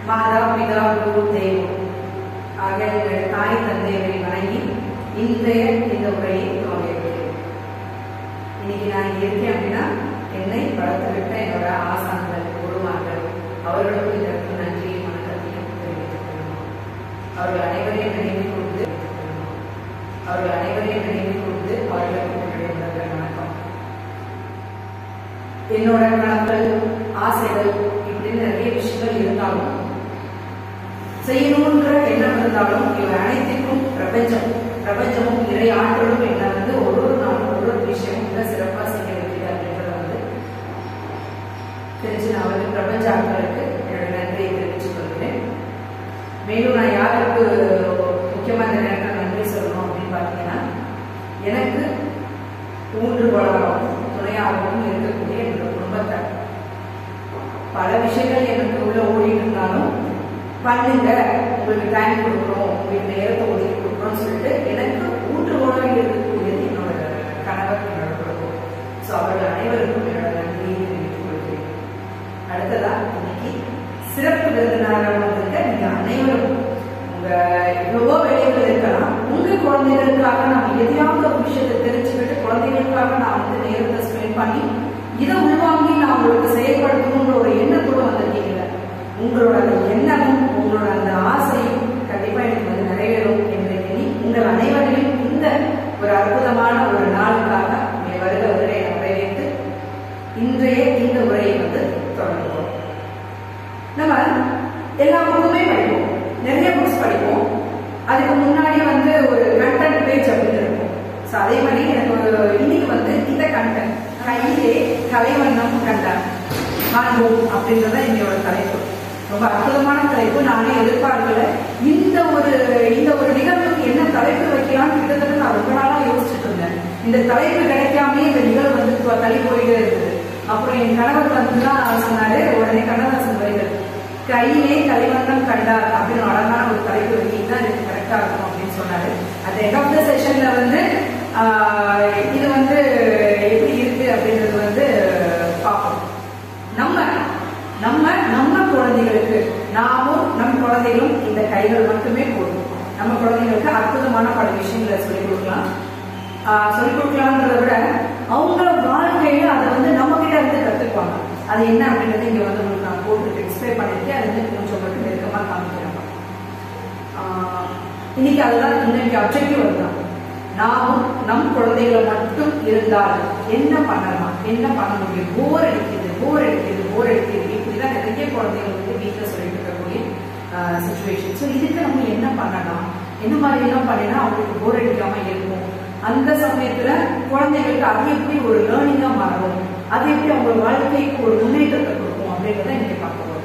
மாதா பிதா குரு தெய்வம் ஆக எங்கள் தாய் தந்தையரை வணங்கி இன்றைய இந்த உரையை துவங்கியிருக்கிறேன் இன்னைக்கு நான் இங்க இருக்கேன் அப்படின்னா என்னை வளர்த்து விட்ட என்னோட ஆசான்கள் குருமார்கள் அவர்களுக்கும் இதற்கு நன்றியும் வணக்கத்தையும் தெரிவித்துக் கொள்ளணும் அவர்கள் அனைவரையும் நினைவு கூர்ந்து அவர்கள் அனைவரையும் நினைவு கூர்ந்து அவர்களுக்கு என்னுடைய முதல்வர் வணக்கம் என்னோட கனவுகள் ஆசைகள் இப்படின்னு நிறைய விஷயங்கள் இருந்தாலும் செய்யணுன்ற எண்ணம் இருந்தாலும் இவை அனைத்திற்கும் பிரபஞ்சம் பிரபஞ்சமும் இறை ஆற்றலும் என்ன வந்து ஒரு ஒரு நாளும் ஒரு ஒரு விஷயமும் மிக சிறப்பாக செய்ய வைக்கிறது அப்படின்றத வந்து தெரிஞ்சு நான் வந்து பிரபஞ்ச ஆற்றலுக்கு என்னோட நன்றியை தெரிவித்துக் கொள்கிறேன் மேலும் நான் யாருக்கு முக்கியமா இந்த நேரத்தில் நன்றி சொல்லணும் அப்படின்னு பார்த்தீங்கன்னா எனக்கு ஊன்றுகோலாகவும் துணையாகவும் இருக்கக்கூடிய என்னோட குடும்பத்தை பல விஷயங்கள் எனக்கு உள்ள ஓடிட்டு இருந்தாலும் பண்ணுங்க உங்களுக்கு டைம் கொடுக்குறோம் உங்களுக்கு நேரத்தை ஒதுக்கி கொடுக்குறோம்னு சொல்லிட்டு எனக்கு ஊன்றுகோலாக இருக்கக்கூடியது என்னோட கணவர் என்னோட குடும்பம் ஸோ அவர்கள் அனைவருக்கும் என்னோட நன்றியை தெரிவித்துக் கொள்கிறேன் அடுத்ததா இன்னைக்கு சிறப்பு விருந்தினராக வந்திருக்க நீங்க அனைவரும் உங்க எவ்வளவோ வேலைகள் இருக்கலாம் உங்க குழந்தைகளுக்காக நம்ம எதையாவது ஒரு விஷயத்தை தெரிஞ்சுக்கிட்டு குழந்தைகளுக்காக நான் வந்து நேரத்தை ஸ்பெண்ட் பண்ணி இதை உள்வாங்கி நான் உங்களுக்கு செயல்படுத்தணுன்ற ஒரு எண்ணத்தோட வந்திருக்கீங்க உங்களோட அந்த எண்ணமும் உங்களோட அந்த ஆசையும் கண்டிப்பா எனக்கு வந்து நிறைவேறும் என்று எண்ணி உங்கள் அனைவரையும் இந்த ஒரு அற்புதமான ஒரு நாளுக்காக உங்களை வருக வருகை வரவேற்று இன்றைய இந்த உரையை வந்து தொடங்குவோம் நம்ம எல்லா புக்குமே படிப்போம் நிறைய புக்ஸ் படிப்போம் அதுக்கு முன்னாடி வந்து ஒரு கண்டென்ட் பேஜ் அப்படின்னு இருக்கும் ஸோ அதே மாதிரி எனக்கு ஒரு இன்னைக்கு வந்து இந்த கண்டென்ட் கையிலே கலைவண்ணம் கண்டார் காண்போம் அப்படின்றத என்னோட தலைப்பு ரொம்ப அற்புதமான தலைப்பு நானே எதிர்பார்க்கல இந்த ஒரு இந்த ஒரு நிகழ்வுக்கு என்ன தலைப்பு வைக்கலாம்னு கிட்டத்தட்ட நான் ரொம்ப நாளா யோசிச்சுட்டு இருந்தேன் இந்த தலைப்பு கிடைக்காமயே இந்த நிகழ்வு வந்து து- தள்ளி போயிட்டே இருந்தது அப்புறம் என் கணவர் வந்து தான் சொன்னாரு உடனே கண்ணதாசன் வரிகள் கையிலே கலைவண்ணம் கண்டார் அப்படின்னு ஒரு அழகான ஒரு தலைப்பு வைக்கி தான் இதுக்கு கரெக்டா இருக்கும் அப்படின்னு சொன்னாரு அந்த எண்ட் ஆஃப் த செஷன்ல வந்து ஆஹ், இது வந்து எப்படி இருக்கு அப்படின்றது வந்து பார்ப்போம் நம்ம நம்ம நம்ம குழந்தைகளுக்கு நாமும் நம் குழந்தைகளும் இந்த கைகள் மட்டுமே போதும் நம்ம குழந்தைகளுக்கு அற்புதமான பல விஷயங்களை சொல்லிக் கொடுக்கலாம் ஆஹ் சொல்லிக் கொடுக்கலாம்ன்றத விட அவங்க வாழ்க்கையில அதை வந்து நம்ம கிட்ட இருந்து கத்துக்குவாங்க அது என்ன அப்படின்றது இங்க வந்து உங்களுக்கு நான் போட்டு எக்ஸ்பிளைன் பண்ணிருக்கேன் அது வந்து கொஞ்சம் மட்டும் நெருக்கமா காமிக்கிறேன் ஆஹ் இன்னைக்கு அதுதான் இன்னைக்கு அப்ஜெக்டிவ் அதுதான் நாமும் நம் குழந்தைகளை மட்டும் இருந்தால் என்ன பண்ணலாம் என்ன பண்ண முடியும் போர் அடிக்குது போர் அடிக்குது போர் அடிக்குது இப்படிதான் நிறைய குழந்தைகள் வந்து வீட்டில் சொல்லிட்டு இருக்கக்கூடிய சுச்சுவேஷன் ஸோ இதுக்கு நம்ம என்ன பண்ணலாம் என்ன மாதிரி எல்லாம் பண்ணினா அவங்களுக்கு போர் அடிக்காம இருக்கும் அந்த சமயத்துல குழந்தைகளுக்கு அது எப்படி ஒரு லேர்னிங்கா மாறும் அது எப்படி அவங்க வாழ்க்கைக்கு ஒரு முன்னேற்றத்தை கொடுக்கும் அப்படின்றத இன்னைக்கு பார்க்க போறோம்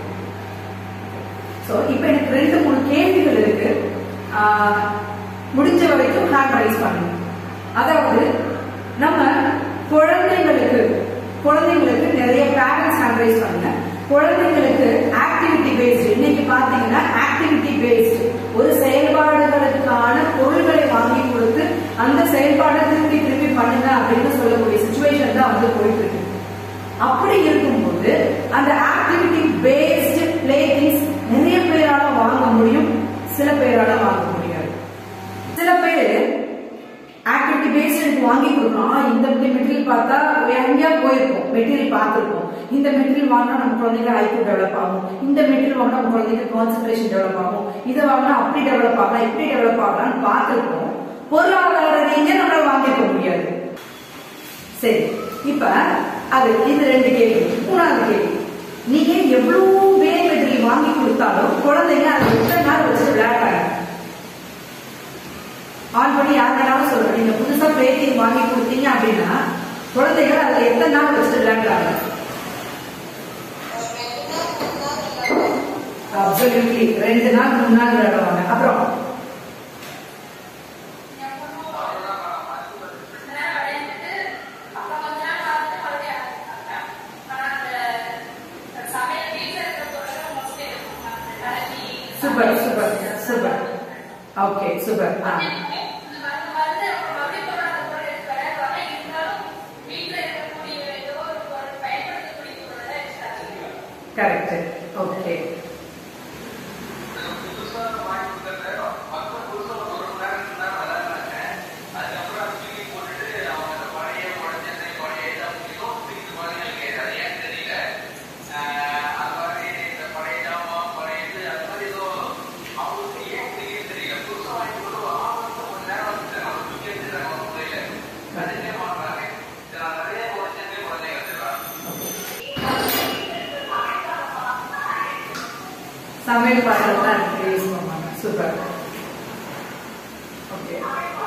ஸோ இப்போ எனக்கு ரெண்டு மூணு கேள்விகள் இருக்கு ஆஹ் முடிஞ்ச வரைக்கும் ஹேண்ட் ரைஸ் பண்ணுங்க அதாவது நம்ம குழந்தைங்களுக்கு குழந்தைங்களுக்கு நிறைய பேரண்ட்ஸ் ஹேண்ட் ரைஸ் பண்ணுங்க குழந்தைங்களுக்கு ஆக்டிவிட்டி பேஸ்டு இன்னைக்கு பாத்தீங்கன்னா ஆக்டிவிட்டி பேஸ்டு ஒரு செயல்பாடுகளுக்கான பொருள்களை வாங்கி கொடுத்து அந்த செயல்பாடை திருப்பி திருப்பி பண்ணுங்க அப்படின்னு சொல்லக்கூடிய சுச்சுவேஷன் தான் வந்து போயிட்டு இருக்கு அப்படி இருக்கும்போது அந்த ஆக்டிவிட்டி பேஸ்டு பிளே திங்ஸ் நிறைய பேரால வாங்க முடியும் சில பேரால வாங்க முடியாது சில பேர் ஆக்டிவிட்டி பேஸ்ட் எனக்கு வாங்கி கொடுக்கணும் ஆ, இந்த மெட்டீரியல் பார்த்தா எங்கேயா போயிருப்போம் மெட்டீரியல் பார்த்துருப்போம் இந்த மெட்டீரியல் வாங்கினா நம்ம குழந்தைங்க ஐக்யூ டெவலப் ஆகும் இந்த மெட்டீரியல் வாங்கினா நம்ம குழந்தைங்க கான்சென்ட்ரேஷன் டெவலப் ஆகும் இதை வாங்கினா அப்படி டெவலப் ஆகலாம் இப்படி டெவலப் ஆகலாம்னு பார்த்துருப்போம் பொருளாதார ரீதியா நம்மளால வாங்கிக்க முடியாது சரி இப்ப அது இது ரெண்டு கேள்வி மூணாவது கேள்வி நீங்க எவ்வளவு பேர் மெட்டீரியல் வாங்கி கொடுத்தாலும் குழந்தைங்க அதை எத்தனை நாள் வச்சு விளையாடுறாங்க ஆன் பண்ணி யார் வேணாலும் சொல்றேன் நீங்க புதுசா பிளேட்டிங் வாங்கி கொடுத்தீங்க அப்படின்னா குழந்தைகள் அதுல எத்தனை நாள் வச்சுட்டு விளையாடுறாங்க அப்சல்யூட்லி ரெண்டு நாள் மூணு நாள் விளையாடுவாங்க அப்புறம் super super super okay super ஆ கரெக்ட் ஓகே சமையல் பாத்திரம் தான் யூஸ் பண்ணுவாங்க சூப்பர் ஓகே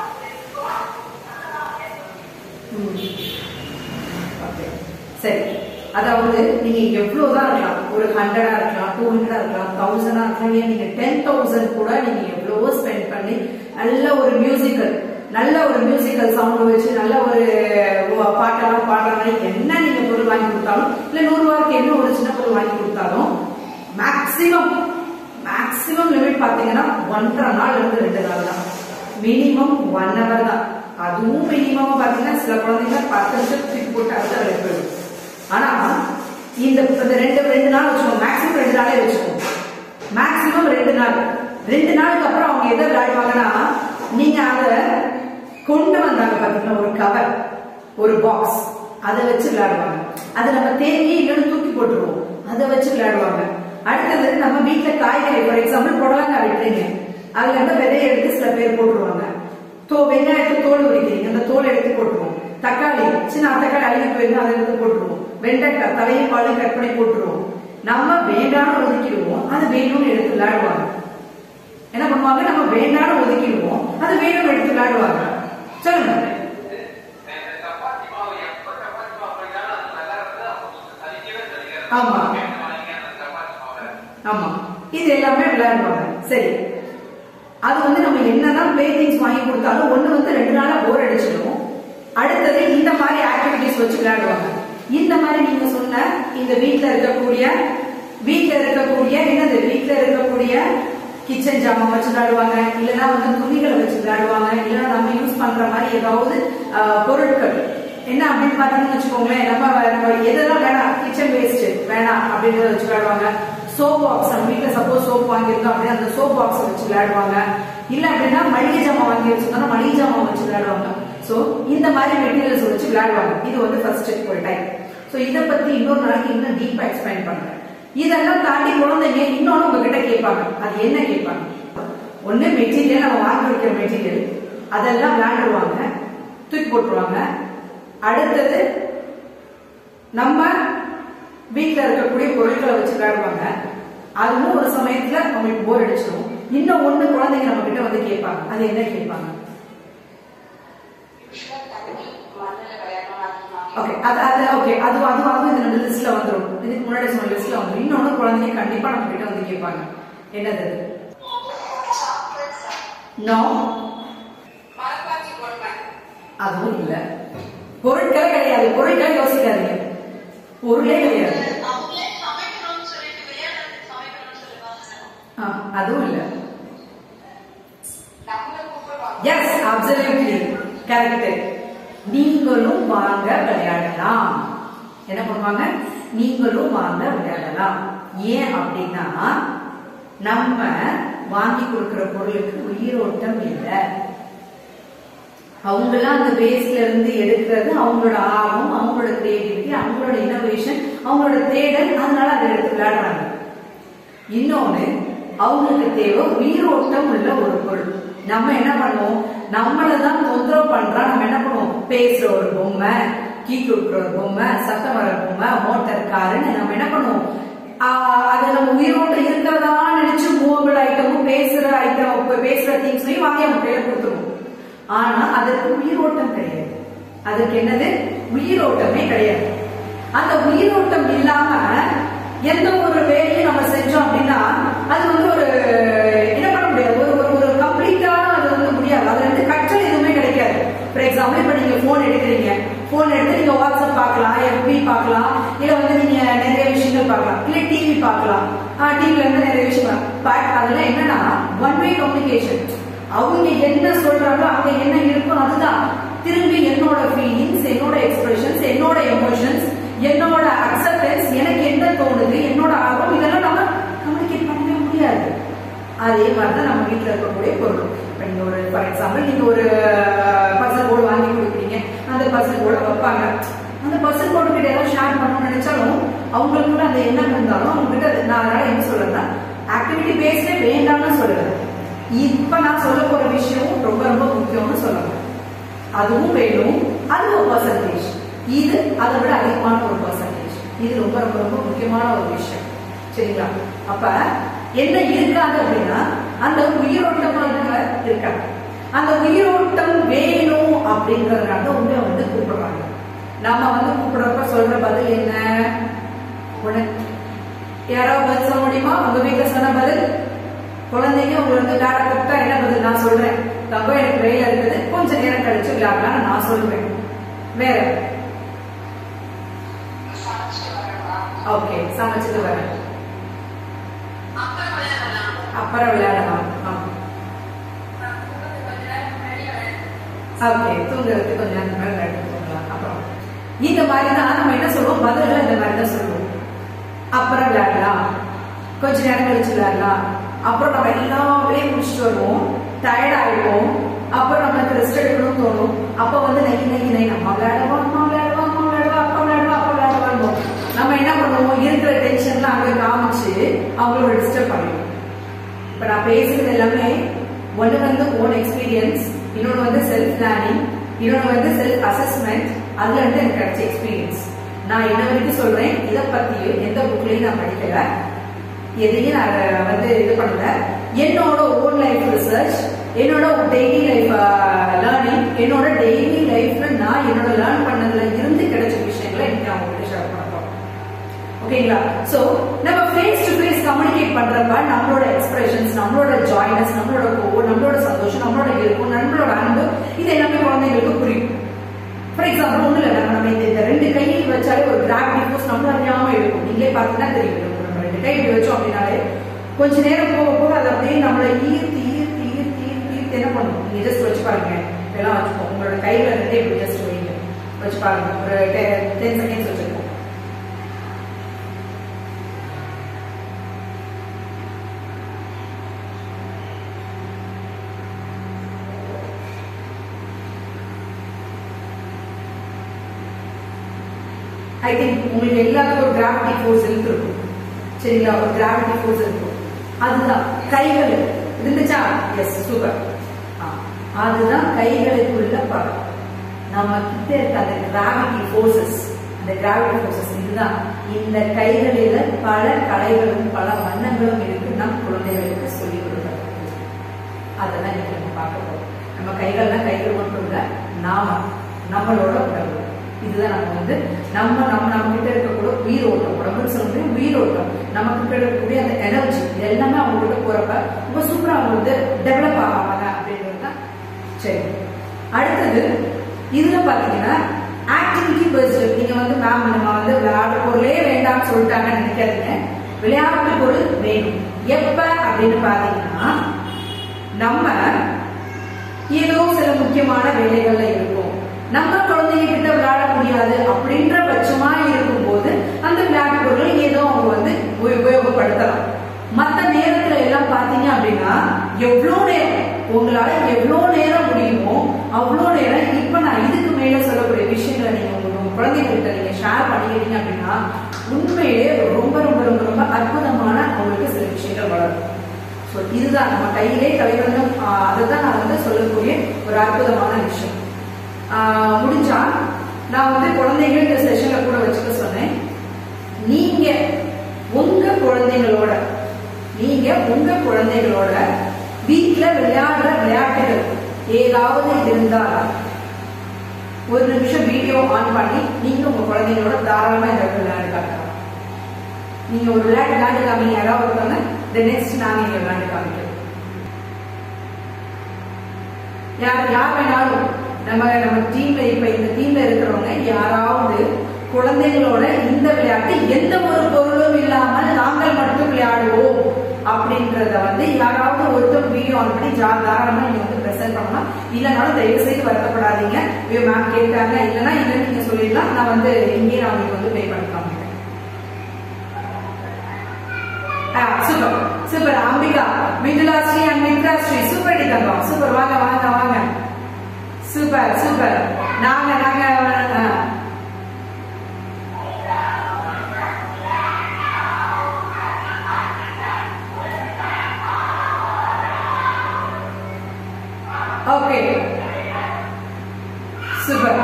ஓகே சரி அதாவது நீங்க எவ்வளவுதான் இருக்கலாம் ஒரு ஹண்ட்ரடா இருக்கலாம் டூ ஹண்ட்ரடா இருக்கலாம் தௌசண்டா இருக்கலாம் ஏன் நீங்க டென் தௌசண்ட் கூட நீங்க எவ்வளவோ ஸ்பெண்ட் பண்ணி நல்ல ஒரு மியூசிக்கல் நல்ல ஒரு மியூசிக்கல் சவுண்ட் வச்சு நல்ல ஒரு உ- பாட்டெல்லாம் பாடுற மாதிரி என்ன நீங்க பொருள் வாங்கி கொடுத்தாலும் இல்ல நூறு ரூபாய்க்கு என்ன ஒரு சின்ன பொருள் வாங்கி கொடுத்தாலும் மேக்சிமம் மேக்சிமம் லிமிட் பாத்தீங்கன்னா ஒன்றரை நாள் இருந்து ரெண்டு நாள் தான் மினிமம் ஒன் ஹவர் தான் அதுவும் மினிமம் பாத்தீங்கன்னா சில குழந்தைங்க பத்து நிமிஷம் தூக்கி போட்டு அடுத்த வேலை போயிடும் ஆனா இந்த இந்த ரெண்டு ரெண்டு நாள் வச்சுக்கோங்க மேக்ஸிமம் ரெண்டு நாளே வச்சுக்கோங்க மேக்ஸிமம் ரெண்டு நாள் ரெண்டு நாளுக்கு அப்புறம் அவங்க எதை விளையாடுவாங்கன்னா நீங்க அத கொண்டு வந்தாங்க பாத்தீங்கன்னா ஒரு கவர் ஒரு பாக்ஸ் அதை வச்சு விளையாடுவாங்க அதை நம்ம தேவையே இல்லைன்னு தூக்கி போட்டுருவோம் அதை வச்சு விளையாடுவாங்க அடுத்தது நம்ம வீட்டுல காய்கறி ஃபார் எக்ஸாம்பிள் புடலங்காய் வெட்டுறீங்க அதுல இருந்து விதையை எடுத்து சில பேர் போட்டுருவாங்க தோ வெங்காயத்தை தோல் உரிக்கிறீங்க அந்த தோல் எடுத்து போட்டுருவோம் தக்காளி சின்ன தக்காளி அழுகி போயிருந்தா அதை எடுத்து போட்டுருவோம் வெண்டைக்காய் தலையும் பாலும் கட் பண்ணி போட்டுருவோம் நம்ம வேண்டாம்னு ஒதுக்கிடுவோம் அது வேணும்னு எடுத்து விளையாடுவாங்க என்ன பண்ணுவாங்க நம்ம வேண்டாம்னு ஒதுக்கிடுவோம் அது வேணும்னு எடுத்து விளையாடுவாங்க சொல்லுங்க சப்பாத்தி மாவு எப்ப சப்பாத்தி மாவு போயிட்டாலும் அது நல்லா இருந்து அவங்களுக்கு சலிக்கவே சலிக்காது. ஆமா. கேட்டு வாங்கி அந்த சப்பாத்தி மாவை. ஆமா இது எல்லாமே விளையாடுவாங்க சரி அது வந்து நம்ம என்னதான் பிளே திங்ஸ் வாங்கி கொடுத்தாலும் ஒண்ணு வந்து ரெண்டு நாளா போர் அடிச்சிடும் அடுத்தது இந்த மாதிரி ஆக்டிவிட்டிஸ் வச்சு விளையாடுவாங்க இந்த மாதிரி நீங்க சொன்ன இந்த வீட்ல இருக்கக்கூடிய வீட்ல இருக்கக்கூடிய என்னது வீட்ல இருக்கக்கூடிய கிச்சன் ஜாமான் வச்சு விளையாடுவாங்க இல்லைன்னா வந்து துணிகளை வச்சு விளையாடுவாங்க இல்லைன்னா நம்ம யூஸ் பண்ற மாதிரி ஏதாவது ஆஹ், பொருட்கள் என்ன அப்படின்னு பாத்தீங்கன்னு வச்சுக்கோங்களேன் நம்ம நம்ம எதெல்லாம் வேணாம் கிச்சன் வேஸ்ட் வேணாம் அப்படின்றத வச்சு விளையாடுவாங்க சோப் பாக்ஸ் நம்ம வீட்டுல சப்போஸ் சோப் வாங்கியிருந்தோம் அப்படின்னா அந்த சோப் பாக்ஸ் வச்சு விளையாடுவாங்க இல்ல அப்படின்னா மளிகை ஜாமான் வாங்கி வச்சிருந்தோம்னா மளிகை ஜாமான் வச்சு விளையாடுவாங்க சோ இந்த மாதிரி மெட்டீரியல்ஸ் வச்சு விளையாடுவாங்க இது வந்து ஃபர்ஸ்ட் ஒரு டைம் சோ இத பத்தி இன்னொரு நாளைக்கு இன்னும் டீப்பா எக்ஸ்பிளைன் பண்றேன் இதெல்லாம் தாண்டி குழந்தைங்க இன்னொன்னு உங்ககிட்ட கேட்பாங்க அது என்ன கேட்பாங்க ஒண்ணு மெட்டீரியல் நம்ம வாங்கி வைக்கிற மெட்டீரியல் அதெல்லாம் விளையாண்டுருவாங்க தூக்கி போட்டுருவாங்க அடுத்தது நம்ம வீட்ல இருக்கக்கூடிய பொருட்களை வச்சு விளையாடுவாங்க அதுவும் ஒரு சமயத்துல அவங்களுக்கு போர் அடிச்சிடும் இன்னும் ஒண்ணு குழந்தைங்க நம்ம கிட்ட வந்து கேட்பாங்க அது என்ன கேட்பாங்க ஓகே அது அது ஓகே அது அது அது இந்த நம்ம லிஸ்ட்ல வந்துரும் இதுக்கு முன்னாடி சொன்ன லிஸ்ட்ல வந்துரும் இன்னொன்னு குழந்தைங்க கண்டிப்பா நம்ம கிட்ட வந்து கேட்பாங்க என்னது நோ மரப்பாச்சி பொம்மை. அதுவும் இல்ல பொருட்களே கிடையாது பொருட்களை யோசிக்காதீங்க பொருளே கிடையாது அவங்களே சமைக்கணும்னு சொல்லிட்டு விளையாடுறதுக்கு சமைக்கணும்னு சொல்லுவாங்க ஆ, அதுவும் இல்ல நம்மள கூப்பிடுவாங்க. எஸ் அப்சல்யூட்லி கரெக்ட் நீங்களும் வாங்க விளையாடலாம் என்ன பண்ணுவாங்க நீங்களும் வாங்க விளையாடலாம் ஏன் அப்படின்னா நம்ம வாங்கி கொடுக்கிற பொருளுக்கு உயிரோட்டம் இல்லை அவங்களாம் அந்த பேஸ்ல இருந்து எடுக்கிறது அவங்களோட ஆர்வம் அவங்களோட கிரியேட்டிவிட்டி அவங்களோட இனோவேஷன் அவங்களோட தேடல் அதனால அதை எடுத்து விளையாடுறாங்க இன்னொன்னு அவங்களுக்கு தேவை உயிரோட்டம் உள்ள ஒரு பொருள் நம்ம என்ன பண்ணுவோம் நம்மள தான் தொந்தரவு பண்றா நம்ம என்ன பண்ணுவோம் பேசுற ஒரு பொம்மை கீ கொடுக்குற ஒரு பொம்மை சத்தம் வர பொம்மை மோட்டார் காருன்னு நம்ம என்ன பண்ணுவோம் ஆஹ் அது நம்ம உயிரோட்டம் இருக்கிறதா நினைச்சு மூவபிள் ஐட்டமும் பேசுற ஐட்டம் பேசுற திங்ஸையும் வாங்கி அவங்க கையில கொடுத்துருவோம் ஆனா அதற்கு உயிரோட்டம் கிடையாது அதற்கு என்னது உயிரோட்டமே கிடையாது அந்த உயிரோட்டம் இல்லாம எந்த ஒரு வேலையும் நம்ம செஞ்சோம் அப்படின்னா அது வந்து ஒரு என்ன பண்ண முடியாது ஒரு ஒரு ஒரு கம்ப்ளீட்டான அது வந்து முடியாது அதுல இருந்து கற்றல் எதுவுமே கிடைக்காது ஃபார் எக்ஸாம்பிள் இப்ப நீங்க போன் எடுக்கிறீங்க போன் எடுத்து நீங்க வாட்ஸ்அப் பார்க்கலாம் எஃபி பார்க்கலாம் இல்ல வந்து நீங்க நிறைய விஷயங்கள் பார்க்கலாம் இல்ல டிவி பார்க்கலாம் டிவில இருந்து நிறைய விஷயம் பட் அதுல என்னன்னா ஒன் வே கம்யூனிகேஷன் அவங்க என்ன சொல்றாங்களோ அங்க என்ன இருக்கும் அதுதான் திரும்பி என்னோட ஃபீலிங்ஸ் என்னோட எக்ஸ்பிரஷன்ஸ் என்னோட எமோஷன்ஸ் என்னோட அக்செப்டன்ஸ் எனக்கு என்ன தோணுது என்னோட ஆர்வம் இதெல்லாம் நம்ம கம்யூனிகேட் பண்ணவே முடியாது அதே மாதிரி தான் நம்ம வீட்டில் இருக்கக்கூடிய பொருள் இப்போ நீங்கள் ஒரு ஃபார் எக்ஸாம்பிள் நீங்கள் ஒரு பர்சன் போர்டு வாங்கி கொடுக்குறீங்க அந்த பர்சன் போர்டை வைப்பாங்க அந்த பர்சன் போர்டு கிட்ட ஏதாவது ஷேர் பண்ணணும்னு நினைச்சாலும் அவங்களுக்குள்ள அந்த எண்ணம் இருந்தாலும் அவங்க கிட்ட அது- நான் அதனால என்ன சொல்றேன்னா ஆக்டிவிட்டி பேஸ்டே வேண்டாம்னு சொல்லுவேன் இப்ப நான் சொல்ல போற விஷயம் ரொம்ப ரொம்ப முக்கியம்னு சொல்லணும் அதுவும் வேணும் அது ஒரு பர்சன்டேஜ் இது அதை விட அதிகமான ஒரு பர்சன்டேஜ் இது ரொம்ப ரொம்ப ரொம்ப முக்கியமான ஒரு விஷயம் சரிங்களா அப்ப என்ன இருக்காது அப்படின்னா அந்த உயிரோட்டமாக இருக்காங்க அந்த உயிரோட்டம் வேணும் அப்படிங்கறதுனால தான் உங்களை வந்து கூப்பிடுறாங்க நாம வந்து கூப்பிடுறப்ப சொல்ற பதில் என்ன உனக்கு யாராவது பதில் சொல்ல முடியுமா உங்க வீட்டுல சொன்ன பதில் குழந்தைங்க உங்களை வந்து விளையாட கூப்பிட்டா என்ன பதில் நான் சொல்றேன் தப்பா எனக்கு வேலை இருக்குது கொஞ்ச நேரம் கழிச்சு விளையாடலாம் நான் சொல்றேன் வேற சமைச்சிட்டு வரவா ஓகே சமைச்சிட்டு வரேன் அப்புறம் விளையாடலாம் அப்புறம் விளையாடலாம் ஆ. நான் தூங்குறதுக்கு கொஞ்ச நேரம் முன்னாடி விளையாடுறேன் ஓகே தூங்குறதுக்கு கொஞ்ச நேரம் மேல விளையாட்டு போகலாம் அப்புறம் இந்த மாதிரி தான் நம்ம என்ன சொல்லுவோம் பதில்கள் இந்த மாதிரி தான் சொல்லுவோம் அப்புறம் விளையாடலாம் கொஞ்ச நேரம் கழிச்சு விளையாடலாம் அப்புறம் நம்ம எல்லா வேலையும் முடிச்சுட்டு வருவோம் டயர்ட் ஆயிடுவோம் அப்புறம் நம்மளுக்கு ரெஸ்ட் எடுக்கணும்னு தோணும் அப்ப வந்து நெய் நெய் நெய் நம்ம விளையாடுவோம் அம்மா விளையாடுவோம் அம்மா விளையாடுவா அப்பா விளையாடுவா அப்பா விளையாடுவாங்க நம்ம என்ன பண்ணுவோம் இருக்கிற டென்ஷன்லாம் அங்கே காமிச்சு அவங்களோட டிஸ்டர்ப் பண்ணிடுவோம் இப்ப நான் பேசுறது எல்லாமே ஒண்ணு வந்து ஓன் எக்ஸ்பீரியன்ஸ் இன்னொன்னு வந்து செல்ஃப் பிளானிங் இன்னொன்னு வந்து செல்ஃப் அசஸ்மெண்ட் அதுல இருந்து எனக்கு கிடைச்ச எக்ஸ்பீரியன்ஸ் நான் என்ன வரைக்கும் சொல்றேன் இதை பத்தியும் எந்த புக்லயும் நான் படிக்கல எதையும் நான் வந்து இது பண்ணல என்னோட ஓன் லைஃப் ரிசர்ச் என்னோட டெய்லி லைஃப் லேர்னிங் என்னோட டெய்லி லைஃப்ல நான் என்னோட லேர்ன் பண்ணதுல இருந்து கிடைச்ச விஷயங்களை இன்னைக்கு நான் உங்ககிட்ட ஷேர் பண்ண போறேன் ஓகேங்களா சோ நம்ம ஃபேஸ் டு ஃபேஸ் கம்யூனிகேட் பண்றப்ப நம்மளோட எக்ஸ்பிரஷன்ஸ் நம்மளோட ஜாய்னஸ் நம்மளோட கோவம் நம்மளோட சந்தோஷம் நம்மளோட இருக்கும் நம்மளோட அன்பு இது எல்லாமே குழந்தைங்களுக்கு புரியும் ஃபார் எக்ஸாம்பிள் ஒண்ணு இல்ல நம்ம இந்த இந்த ரெண்டு கையில் வச்சாலே ஒரு கிராவிட்டி ஃபோர்ஸ் நம்மள அறியாம இருக்கும் நீங்களே பார்த்தீங்கன்னா தெரியும் இருக்கும். நம்ம ரெண்டு கை இப்படி வச்சோம் அப்படின்னாலே கொஞ்ச நேரம் போக போக அது அப்படியே நம்மளை ஈர்த்து ஈர்த்து ஈர்த்து ஈர்த்து ஈர்த்து என்ன பண்ணும் நீங்க ஜஸ்ட் வச்சு பாருங்க இதெல்லாம் வச்சுக்கோ உங்களோட கையில இருந்தே இப்படி ஜஸ்ட் வைங்க வச்சு பாருங்க ஒரு டென் செகண்ட்ஸ் வச்சிருக்கோம் ஐ திங்க் உங்களுக்கு எல்லாத்துக்கும் ஒரு கிராவிட்டி ஃபோர்ஸ் இருக்கும் சரிங்களா ஒரு கிராவிட்டி ஃபோர்ஸ் இருக்கும் அதுதான் கைகள் இருந்துச்சா எஸ் சூப்பர் அதுதான் கைகளுக்குள்ள படம் நம்ம கிட்ட இருக்க அந்த கிராவிட்டி ஃபோர்ஸஸ் அந்த கிராவிட்டி ஃபோர்ஸஸ் இதுதான் இந்த கைகளில பல கலைகளும் பல வண்ணங்களும் இருக்கு நம் குழந்தைகளுக்கு சொல்லிக் கொடுக்கிறது அதெல்லாம் இன்னைக்கு நம்ம பார்க்க போறோம் நம்ம கைகள்லாம் கைகள் மட்டும் இல்ல நாம நம்மளோட உடம்பு இதுதான் நம்ம வந்து நம்ம நம்ம நம்ம கிட்ட இருக்கக்கூடிய உயிரோட்டம் உடம்புன்னு சொல்ல முடியும் உயிரோட்டம் நமக்கு கிட்ட இருக்கக்கூடிய அந்த எனர்ஜி இது எல்லாமே அவங்க கிட்ட போறப்ப ரொம்ப சூப்பரா அவங்க வந்து டெவலப் ஆவாங்க அப்படின்றது தான் சரி அடுத்தது இதுல பாத்தீங்கன்னா ஆக்டிவிட்டி பெஸ்ட் நீங்க வந்து மேம் நம்ம வந்து விளையாட்டு பொருளே வேண்டாம்னு சொல்லிட்டாங்கன்னு நினைக்காதீங்க விளையாட்டு பொருள் வேணும் எப்ப அப்படின்னு பாத்தீங்கன்னா நம்ம ஏதோ சில முக்கியமான வேலைகள்ல இருக்கும் நம்ம குழந்தைங்க கிட்ட விளையாட முடியாது அப்படின்ற பட்சமா இருக்கும்போது அந்த விளையாட்டு பொருளை ஏதோ அவங்க வந்து உப- உபயோகப்படுத்தலாம் மத்த நேரத்துல எல்லாம் பாத்தீங்க அப்படின்னா எவ்வளவு நேரம் உங்களால எவ்வளவு நேரம் முடியுமோ அவ்வளவு நேரம் இப்ப நான் இதுக்கு மேல சொல்லக்கூடிய விஷயங்களை நீங்க உங்க உங்க குழந்தைங்கள்ட்ட நீங்க ஷேர் பண்ணிக்கிட்டீங்க அப்படின்னா உண்மையிலே ரொம்ப ரொம்ப ரொம்ப ரொம்ப அற்புதமான அவங்களுக்கு சில விஷயங்கள் வளரும் ஸோ இதுதான் நம்ம கையிலே கலைவண்ணம் அதை தான் நான் வந்து சொல்லக்கூடிய ஒரு அற்புதமான விஷயம் ஆஹ் முடிஞ்சா நான் வந்து குழந்தைங்க இந்த செஷன்ல கூட வச்சுக்க சொன்னேன் நீங்க உங்க குழந்தைங்களோட நீங்க உங்க குழந்தைகளோட வீட்ல விளையாடுற விளையாட்டுகள் ஏதாவது இருந்தால் ஒரு நிமிஷம் வீடியோ ஆன் பண்ணி நீங்க உங்க குழந்தைங்களோட தாராளமா இந்த விளையாட்டு காட்டலாம் நீங்க ஒரு விளையாட்டு விளையாட்டு காமிங்க யாராவது ஒருத்தவங்க the நெக்ஸ்ட் நாங்க இங்க விளையாட்டு காமிக்கிறோம் யார் யார் வேணாலும் நம்ம நம்ம டீம்ல இப்ப இந்த டீம்ல இருக்கிறவங்க யாராவது குழந்தைகளோட இந்த விளையாட்டு எந்த ஒரு பொருளும் இல்லாமல் நாங்கள் மட்டும் விளையாடுவோம் அப்படின்றத வந்து யாராவது ஒருத்தர் வீடியோ ஆன் பண்ணி ஜா- தாராளமா நீங்க வந்து பிரசன்ட் பண்ணலாம் இல்லைனாலும் தயவு செய்து வருத்தப்படாதீங்க ஐயோ மேம் கேட்டாங்க இல்லைன்னா இல்லைன்னு நீங்க சொல்லிடலாம் நான் வந்து இங்கேயே நான் உங்களுக்கு வந்து பே பண்ணி காமிக்கிறேன் super super Ambika Mithula Sri and Mithra Sri super டி தங்கம் சூப்பர் வாங்க வாங்க வாங்க சூப்பர் சூப்பர் நாங்க நாங்க ஆ. Okay super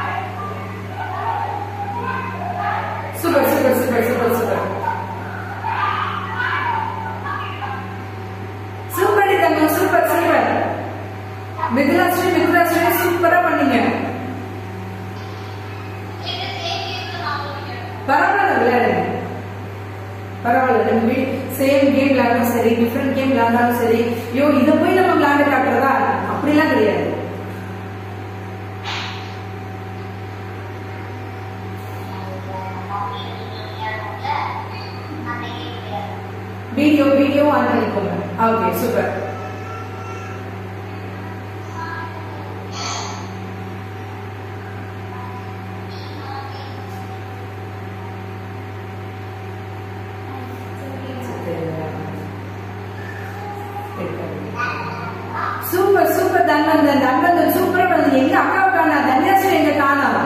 super super super super super super super Mithulasri Mithulasri சூப்பரா பண்ணீங்க பரவாயில்ல விளையாடுங்க பரவாயில்ல நம்ம சேம் கேம் விளையாண்டாலும் சரி டிஃப்ரெண்ட் கேம் விளையாண்டாலும் சரி ஐயோ இதை போய் நம்ம விளையாண்டு காட்டுறதா அப்படிலாம் கிடையாது வீடியோ வீடியோ ஆன் பண்ணிக்கோங்க okay super super super Dhanvanthan Dhanvanthan சூப்பரா பண்ணது எங்க அக்காவை காணா தன்யாஸ்ரீ எங்க காணாமா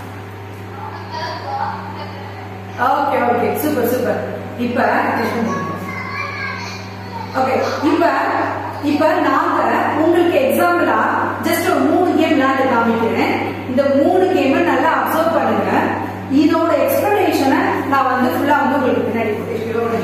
ஓகே ஓகே சூப்பர் சூப்பர் இப்ப ஓகே இப்ப இப்ப நாங்க உங்களுக்கு எக்ஸாம்பிளா ஜஸ்ட் ஒரு மூணு கேம் விளையாண்டு காமிக்கிறேன் இந்த மூணு கேமை நல்லா அப்சர்வ் பண்ணுங்க இதோட எக்ஸ்பிளனேஷனை நான் வந்து ஃபுல்லா வந்து உங்களுக்கு பின்னாடி போட்டு ஷியோட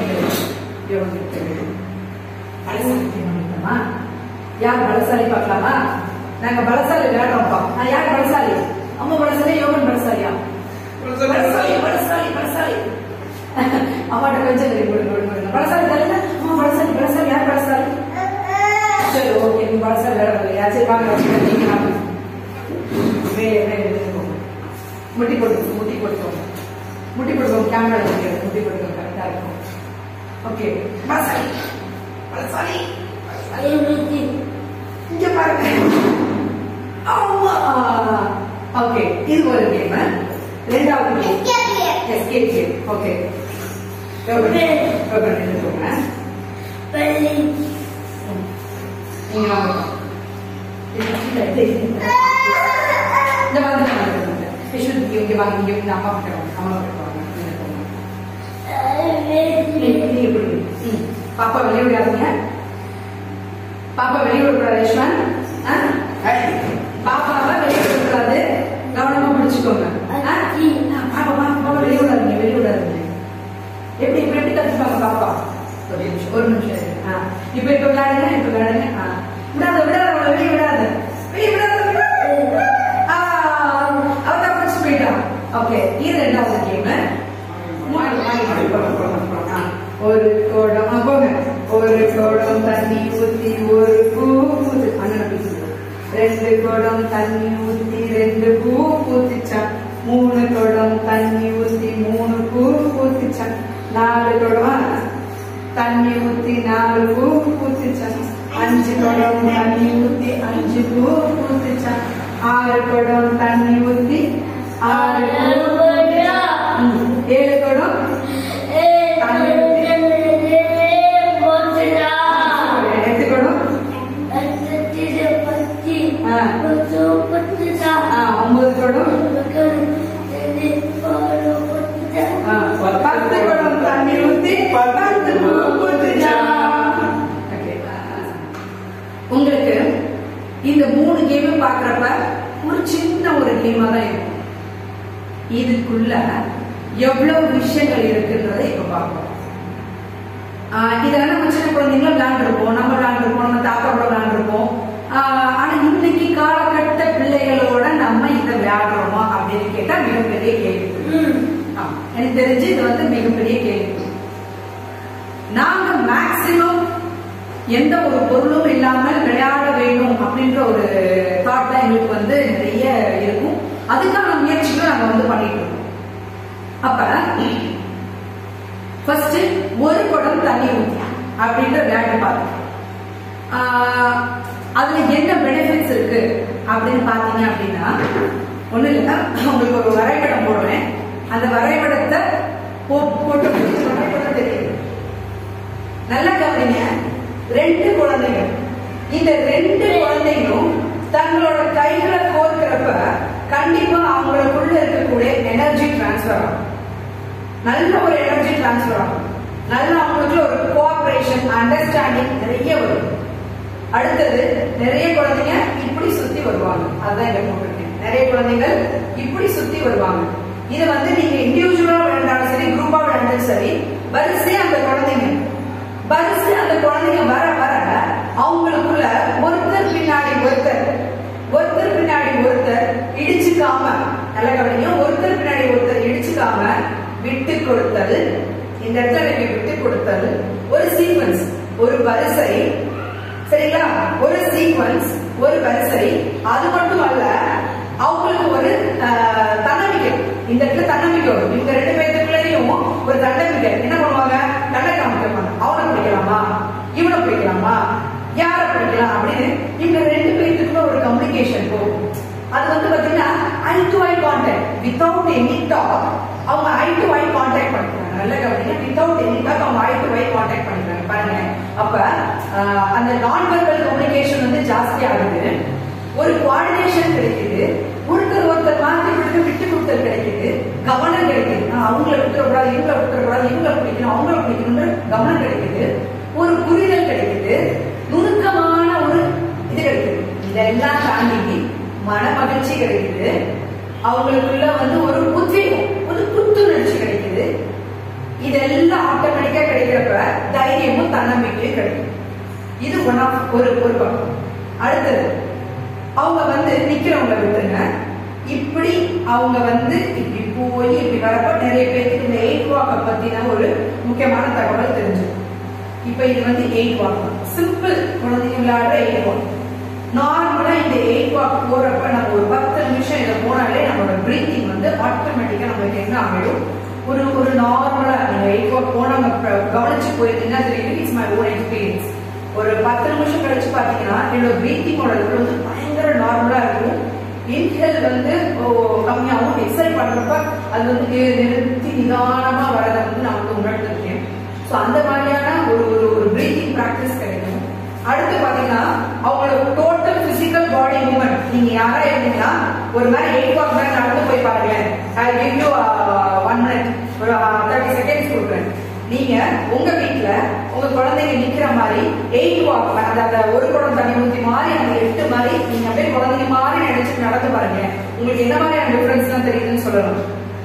பலசாலிமா யார் பலசாலி பார்க்கலாமா நாங்க பலசாலி விளையாடுறோம்ப்பா நான் யார் பலசாலி அம்மா பலசாலி யோகன் பலசாலியா பலசாலி பலசாலி பலசாலி அம்மாட்ட கொஞ்சம் கறி கொடுங்க கொடுங்க கொடுங்க பலசாலி தருங்க அம்மா பலசாலி பலசாலி யார் பலசாலி சரி ஓகே நீங்க பலசாலி விளையாடுறீங்க சரி வாங்க வச்சுக்க நீங்க வாங்க வே வே போங்க முட்டி போட்டு முட்டி போட்டுக்கோங்க முட்டி போட்டுக்கோங்க கேமரா முடியாது முட்டி போட்டுக்கோங்க கரெக்டா இருக்கும் ஓகே பலசாலி பலசாலி பலசாலி இங்க பாருங்க ஆமா ஓகே இது ஒரு கேம் ரெண்டாவது கேம் எஸ்கேப் கேம் ஓகே நின்றுக்கோங்க நீங்க வாங்க இது கீழே எடுத்து இந்த மாதிரி பண்ணுங்க யஷ்வந்த் இங்க இங்க வாங்க இங்க இந்த அம்மா கிட்ட வாங்க அம்மா கிட்ட வாங்க நின்னுக்கோங்க. நீ- நீ எப்படி ம். பாப்பா வெளியே விடாதீங்க பாப்பா வெளியே விடக்கூடாது யஷ்வந்த் ஆ? பாப்பாவை வெளியே விடக்கூடாது கவனமா பிடிச்சுக்கோங்க ஆ? ஆ, பாப்பா பாப்பா பாப்பா வெளியே விடாதீங்க வெளியே விடாதீங்க எப்படி இப்ப எப்படி கத்துப்பாங்க பாப்பா ஒரு நிமிஷம் ஒரு நிமிஷம் இரு. ஆ. இப்ப இப்ப விளையாடுங்க இப்ப விளையாடுங்க ஆ. விடாத விடாத அவளை வெளியே விடாத வெளியே விடாத விடாத. ஆ, அவ தான் பிடிச்சு போயிட்டான் ஓகே இது ரெண்டாவது கேம் ஒரு குடம் ஆ, போங்க ஒரு குடம் தண்ணி ஊத்தி ஒரு பூ பூத்து அண்ணன் பேசுங்க ரெண்டு குடம் தண்ணி ஊத்தி ரெண்டு பூ பூத்திச்சான் மூணு குடம் தண்ணி ஊத்தி மூணு பூ பூத்திச்சான் நாலு குடம் தண்ணி ஊத்தி நாலு பூ பூத்திச்சான் அஞ்சு குடம் தண்ணி ஊத்தி அஞ்சு பூ பூத்திச்சான் ஆறு குடம் தண்ணி ஊத்தி ஆறு பூ பூத்திச்சான். ம், ஏழு குடம் எட்டு குடம் ஆ, ஆ, ஒன்பது குடம் ஆ, பத்து குடம் தண்ணி ஊத்தி பத்து பூ பூத்திச்சான் Okay. உங்களுக்கு இந்த மூணு கேமும் பாக்குறப்ப ஒரு சின்ன ஒரு கேமா தான் இருக்கும் இதுக்குள்ள எவ்வளவு விஷயங்கள் இருக்குன்றதை இப்ப பார்ப்போம் ஆஹ் இதெல்லாம் நம்ம சின்ன குழந்தைங்களும் விளையாண்டுருப்போம் நம்ம விளையாண்டுருப்போம் நம்ம தாத்தாவோட விளையாண்டுருப்போம் ஆஹ் ஆனா இன்னைக்கு காலகட்ட பிள்ளைகளோட நம்ம இதை விளையாடுறோமா அப்படின்னு கேட்டா மிகப்பெரிய கேள்வி ஆமா. எனக்கு தெரிஞ்சு இது வந்து மிகப்பெரிய கேள்வி நாங்க மேக்சிமம் எந்த ஒரு பொருளும் இல்லாமல் விளையாட வேணும் அப்படின்ற ஒரு தாட் தான் எங்களுக்கு வந்து நிறைய இருக்கும் அதுக்கான முயற்சிகளை நாங்க வந்து பண்ணிட்டு இருக்கோம் அப்ப ஃபர்ஸ்ட் ஒரு குடம் தண்ணி ஊத்தி அப்படின்ற விளையாட்டு பார்த்தோம் ஆஹ் அதுல என்ன பெனிஃபிட்ஸ் இருக்கு அப்படின்னு பாத்தீங்க அப்படின்னா ஒண்ணு இல்ல உங்களுக்கு ஒரு வரைபடம் போடுறேன் அந்த வரைபடத்தை போ- போட்டு முடிச்சு வரைபடம் தெரியும் நல்லா கவனிங்க ரெண்டு குழந்தைங்க இந்த ரெண்டு குழந்தைங்களும் தங்களோட கைகளை கோர்க்கிறப்ப கண்டிப்பா அவங்களுக்குள்ள இருக்கக்கூடிய எனர்ஜி டிரான்ஸ்ஃபர் ஆகும் நல்ல ஒரு எனர்ஜி டிரான்ஸ்ஃபர் ஆகும் நல்ல அவங்களுக்குள்ள ஒரு கோஆபரேஷன் அண்டர்ஸ்டாண்டிங் நிறைய வரும் அடுத்தது நிறைய குழந்தைங்க இப்படி சுத்தி வருவாங்க அதான் இங்க போட்டிருக்கேன் நிறைய குழந்தைகள் இப்படி சுத்தி வருவாங்க இது வந்து நீங்க இண்டிவிஜுவலா விளையாண்டாலும் சரி குரூப்பா விளையாண்டாலும் சரி வரிசையா அந்த குழந்தைங்க வரிசை அந்த குழந்தைங்க வர வர அவங்களுக்குள்ள விட்டு கொடுத்தல் இந்த இடத்துல எனக்கு விட்டு கொடுத்தல் ஒரு சீக்வன்ஸ் ஒரு வரிசை சரிங்களா ஒரு சீக்வன்ஸ் ஒரு வரிசை அது மட்டும் அல்ல அவங்களுக்கு ஒரு ஆஹ், தன்னம்பிக்கை இந்த இடத்துல தன்னம்பிக்கை வரும் இவங்க ரெண்டு பேர்த்துக்குள்ளேயும் ஒரு தன்னம்பிக்கை என்ன பண்ணுவாங்க கண்ணை காமிக்கப்பாங்க அவனை பிடிக்கலாமா இவனை பிடிக்கலாமா யாரை பிடிக்கலாம் அப்படின்னு இவங்க ரெண்டு பேர்த்துக்குள்ள ஒரு கம்யூனிகேஷன் போகும் அது வந்து பாத்தீங்கன்னா eye to eye contact without any talk அவங்க ஐ டு ஐ கான்டாக்ட் பண்ணிக்கிறாங்க நல்ல கவனிங்க வித்தவுட் எனி டாக் அவங்க ஐ டு ஐ கான்டாக்ட் பண்ணிக்கிறாங்க பாருங்க அப்ப ஆஹ், அந்த நான் வெர்பல் கம்யூனிகேஷன் வந்து ஜாஸ்தி ஆகுது ஒரு கோஆர்டினேஷன் கிடைக்குது ஒருத்தர் ஒருத்தர் மாற்றி விட்டு விட்டு கொடுத்தல் கிடைக்குது கவனம் கிடைக்குது ஆஹ், அவங்கள விட்டுறக்கூடாது இவங்கள விட்டுறக்கூடாது இவங்கள பிடிக்கணும் அவங்கள பிடிக்கணும்னு கவனம் கிடைக்குது ஒரு புரிதல் கிடைக்குது நுணுக்கமான ஒரு இது கிடைக்குது இதெல்லாம் தாண்டி மன மகிழ்ச்சி கிடைக்குது அவங்களுக்குள்ள வந்து ஒரு உத்வேகம் ஒரு புத்துணர்ச்சி கிடைக்குது இதெல்லாம் ஆட்டோமேட்டிக்கா கிடைக்கிறப்ப தைரியமும் தன்னம்பிக்கையும் கிடைக்கும் இது ஒன் ஆஃப் ஒரு ஒரு பக்கம் அடுத்தது அவங்க வந்து நிக்கிறவங்க விட்டுருங்க இப்படி அவங்க வந்து இப்படி போய் இப்படி வரப்ப நிறைய பேருக்கு இந்த எயிட் வாக்க பத்தின ஒரு முக்கியமான தகவல் தெரிஞ்சிருக்கும் இப்ப இது வந்து எயிட் வாக் சிம்பிள் குழந்தைங்க விளையாடுற எயிட் வாக் நார்மலா இந்த எயிட் வாக் போறப்ப நம்ம ஒரு பத்து நிமிஷம் இதை போனாலே நம்மளோட பிரீத்திங் வந்து ஆட்டோமேட்டிக்கா நம்மளுக்கு என்ன ஆகிடும் ஒரு ஒரு நார்மலா நீங்க எயிட் வாக் போனவங்க க- கவனிச்சு போயிருந்தீங்கன்னா தெரியும் இட்ஸ் மை ஓன் எக்ஸ்பீரியன்ஸ் ஒரு பத்து நிமிஷம் கழிச்சு பாத்தீங்கன்னா என்னோட பிரீத்திங்கோட லெவல் வந்து பயங்கர நார்மலா இருக்கும் இன்ஹேல் வந்து ஓ, கம்மியாகும் எக்ஸல் பண்றப்ப அது வந்து நி- நிறுத்தி நிதானமா வரதை வந்து நான் வந்து உணர்ந்திருக்கேன் ஸோ அந்த மாதிரியான ஒரு ஒரு ஒரு பிரீத்திங் ப்ராக்டிஸ் கிடைக்கும் அடுத்து பாத்தீங்கன்னா அவங்களோட டோட்டல் பிசிக்கல் பாடி மூவ்மெண்ட் நீங்க யாரா இருந்தீங்கன்னா ஒரு மாதிரி எயிட் வாக் மாதிரி நடந்து போய் பாருங்களேன் I give you one minute ஒரு தேர்ட்டி செகண்ட்ஸ் கொடுக்குறேன் நீங்க உங்க வீட்ல உங்க குழந்தைங்க நிக்கிற மாதிரி எயிட் வாக் அந்த அந்த ஒரு குடம் தண்ணி ஊத்தி மாதிரி அந்த எட்டு மாதிரி நீங்க அப்படியே குழந்தைங்க மாதிரி நினைச்சு நடந்து பாருங்க உங்களுக்கு என்ன மாதிரியான டிஃபரன்ஸ்லாம் தெரியுதுன்னு சொல்லலாம்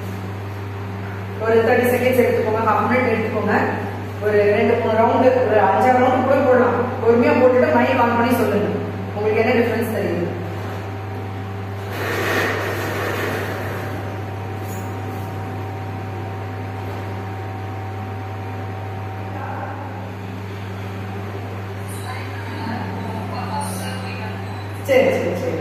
ஒரு தேர்ட்டி செகண்ட்ஸ் எடுத்துக்கோங்க ஹாஃப் மினிட் எடுத்துக்கோங்க ஒரு ரெண்டு மூணு ரவுண்டு ஒரு அஞ்சாறு ரவுண்டு கூட போடலாம் பொறுமையா போட்டுட்டு மைக் ஆன் பண்ணி சொல்லுங்க உங்களுக்கு என்ன டிஃபரன்ஸ் தெரியுது சரி சரி சரி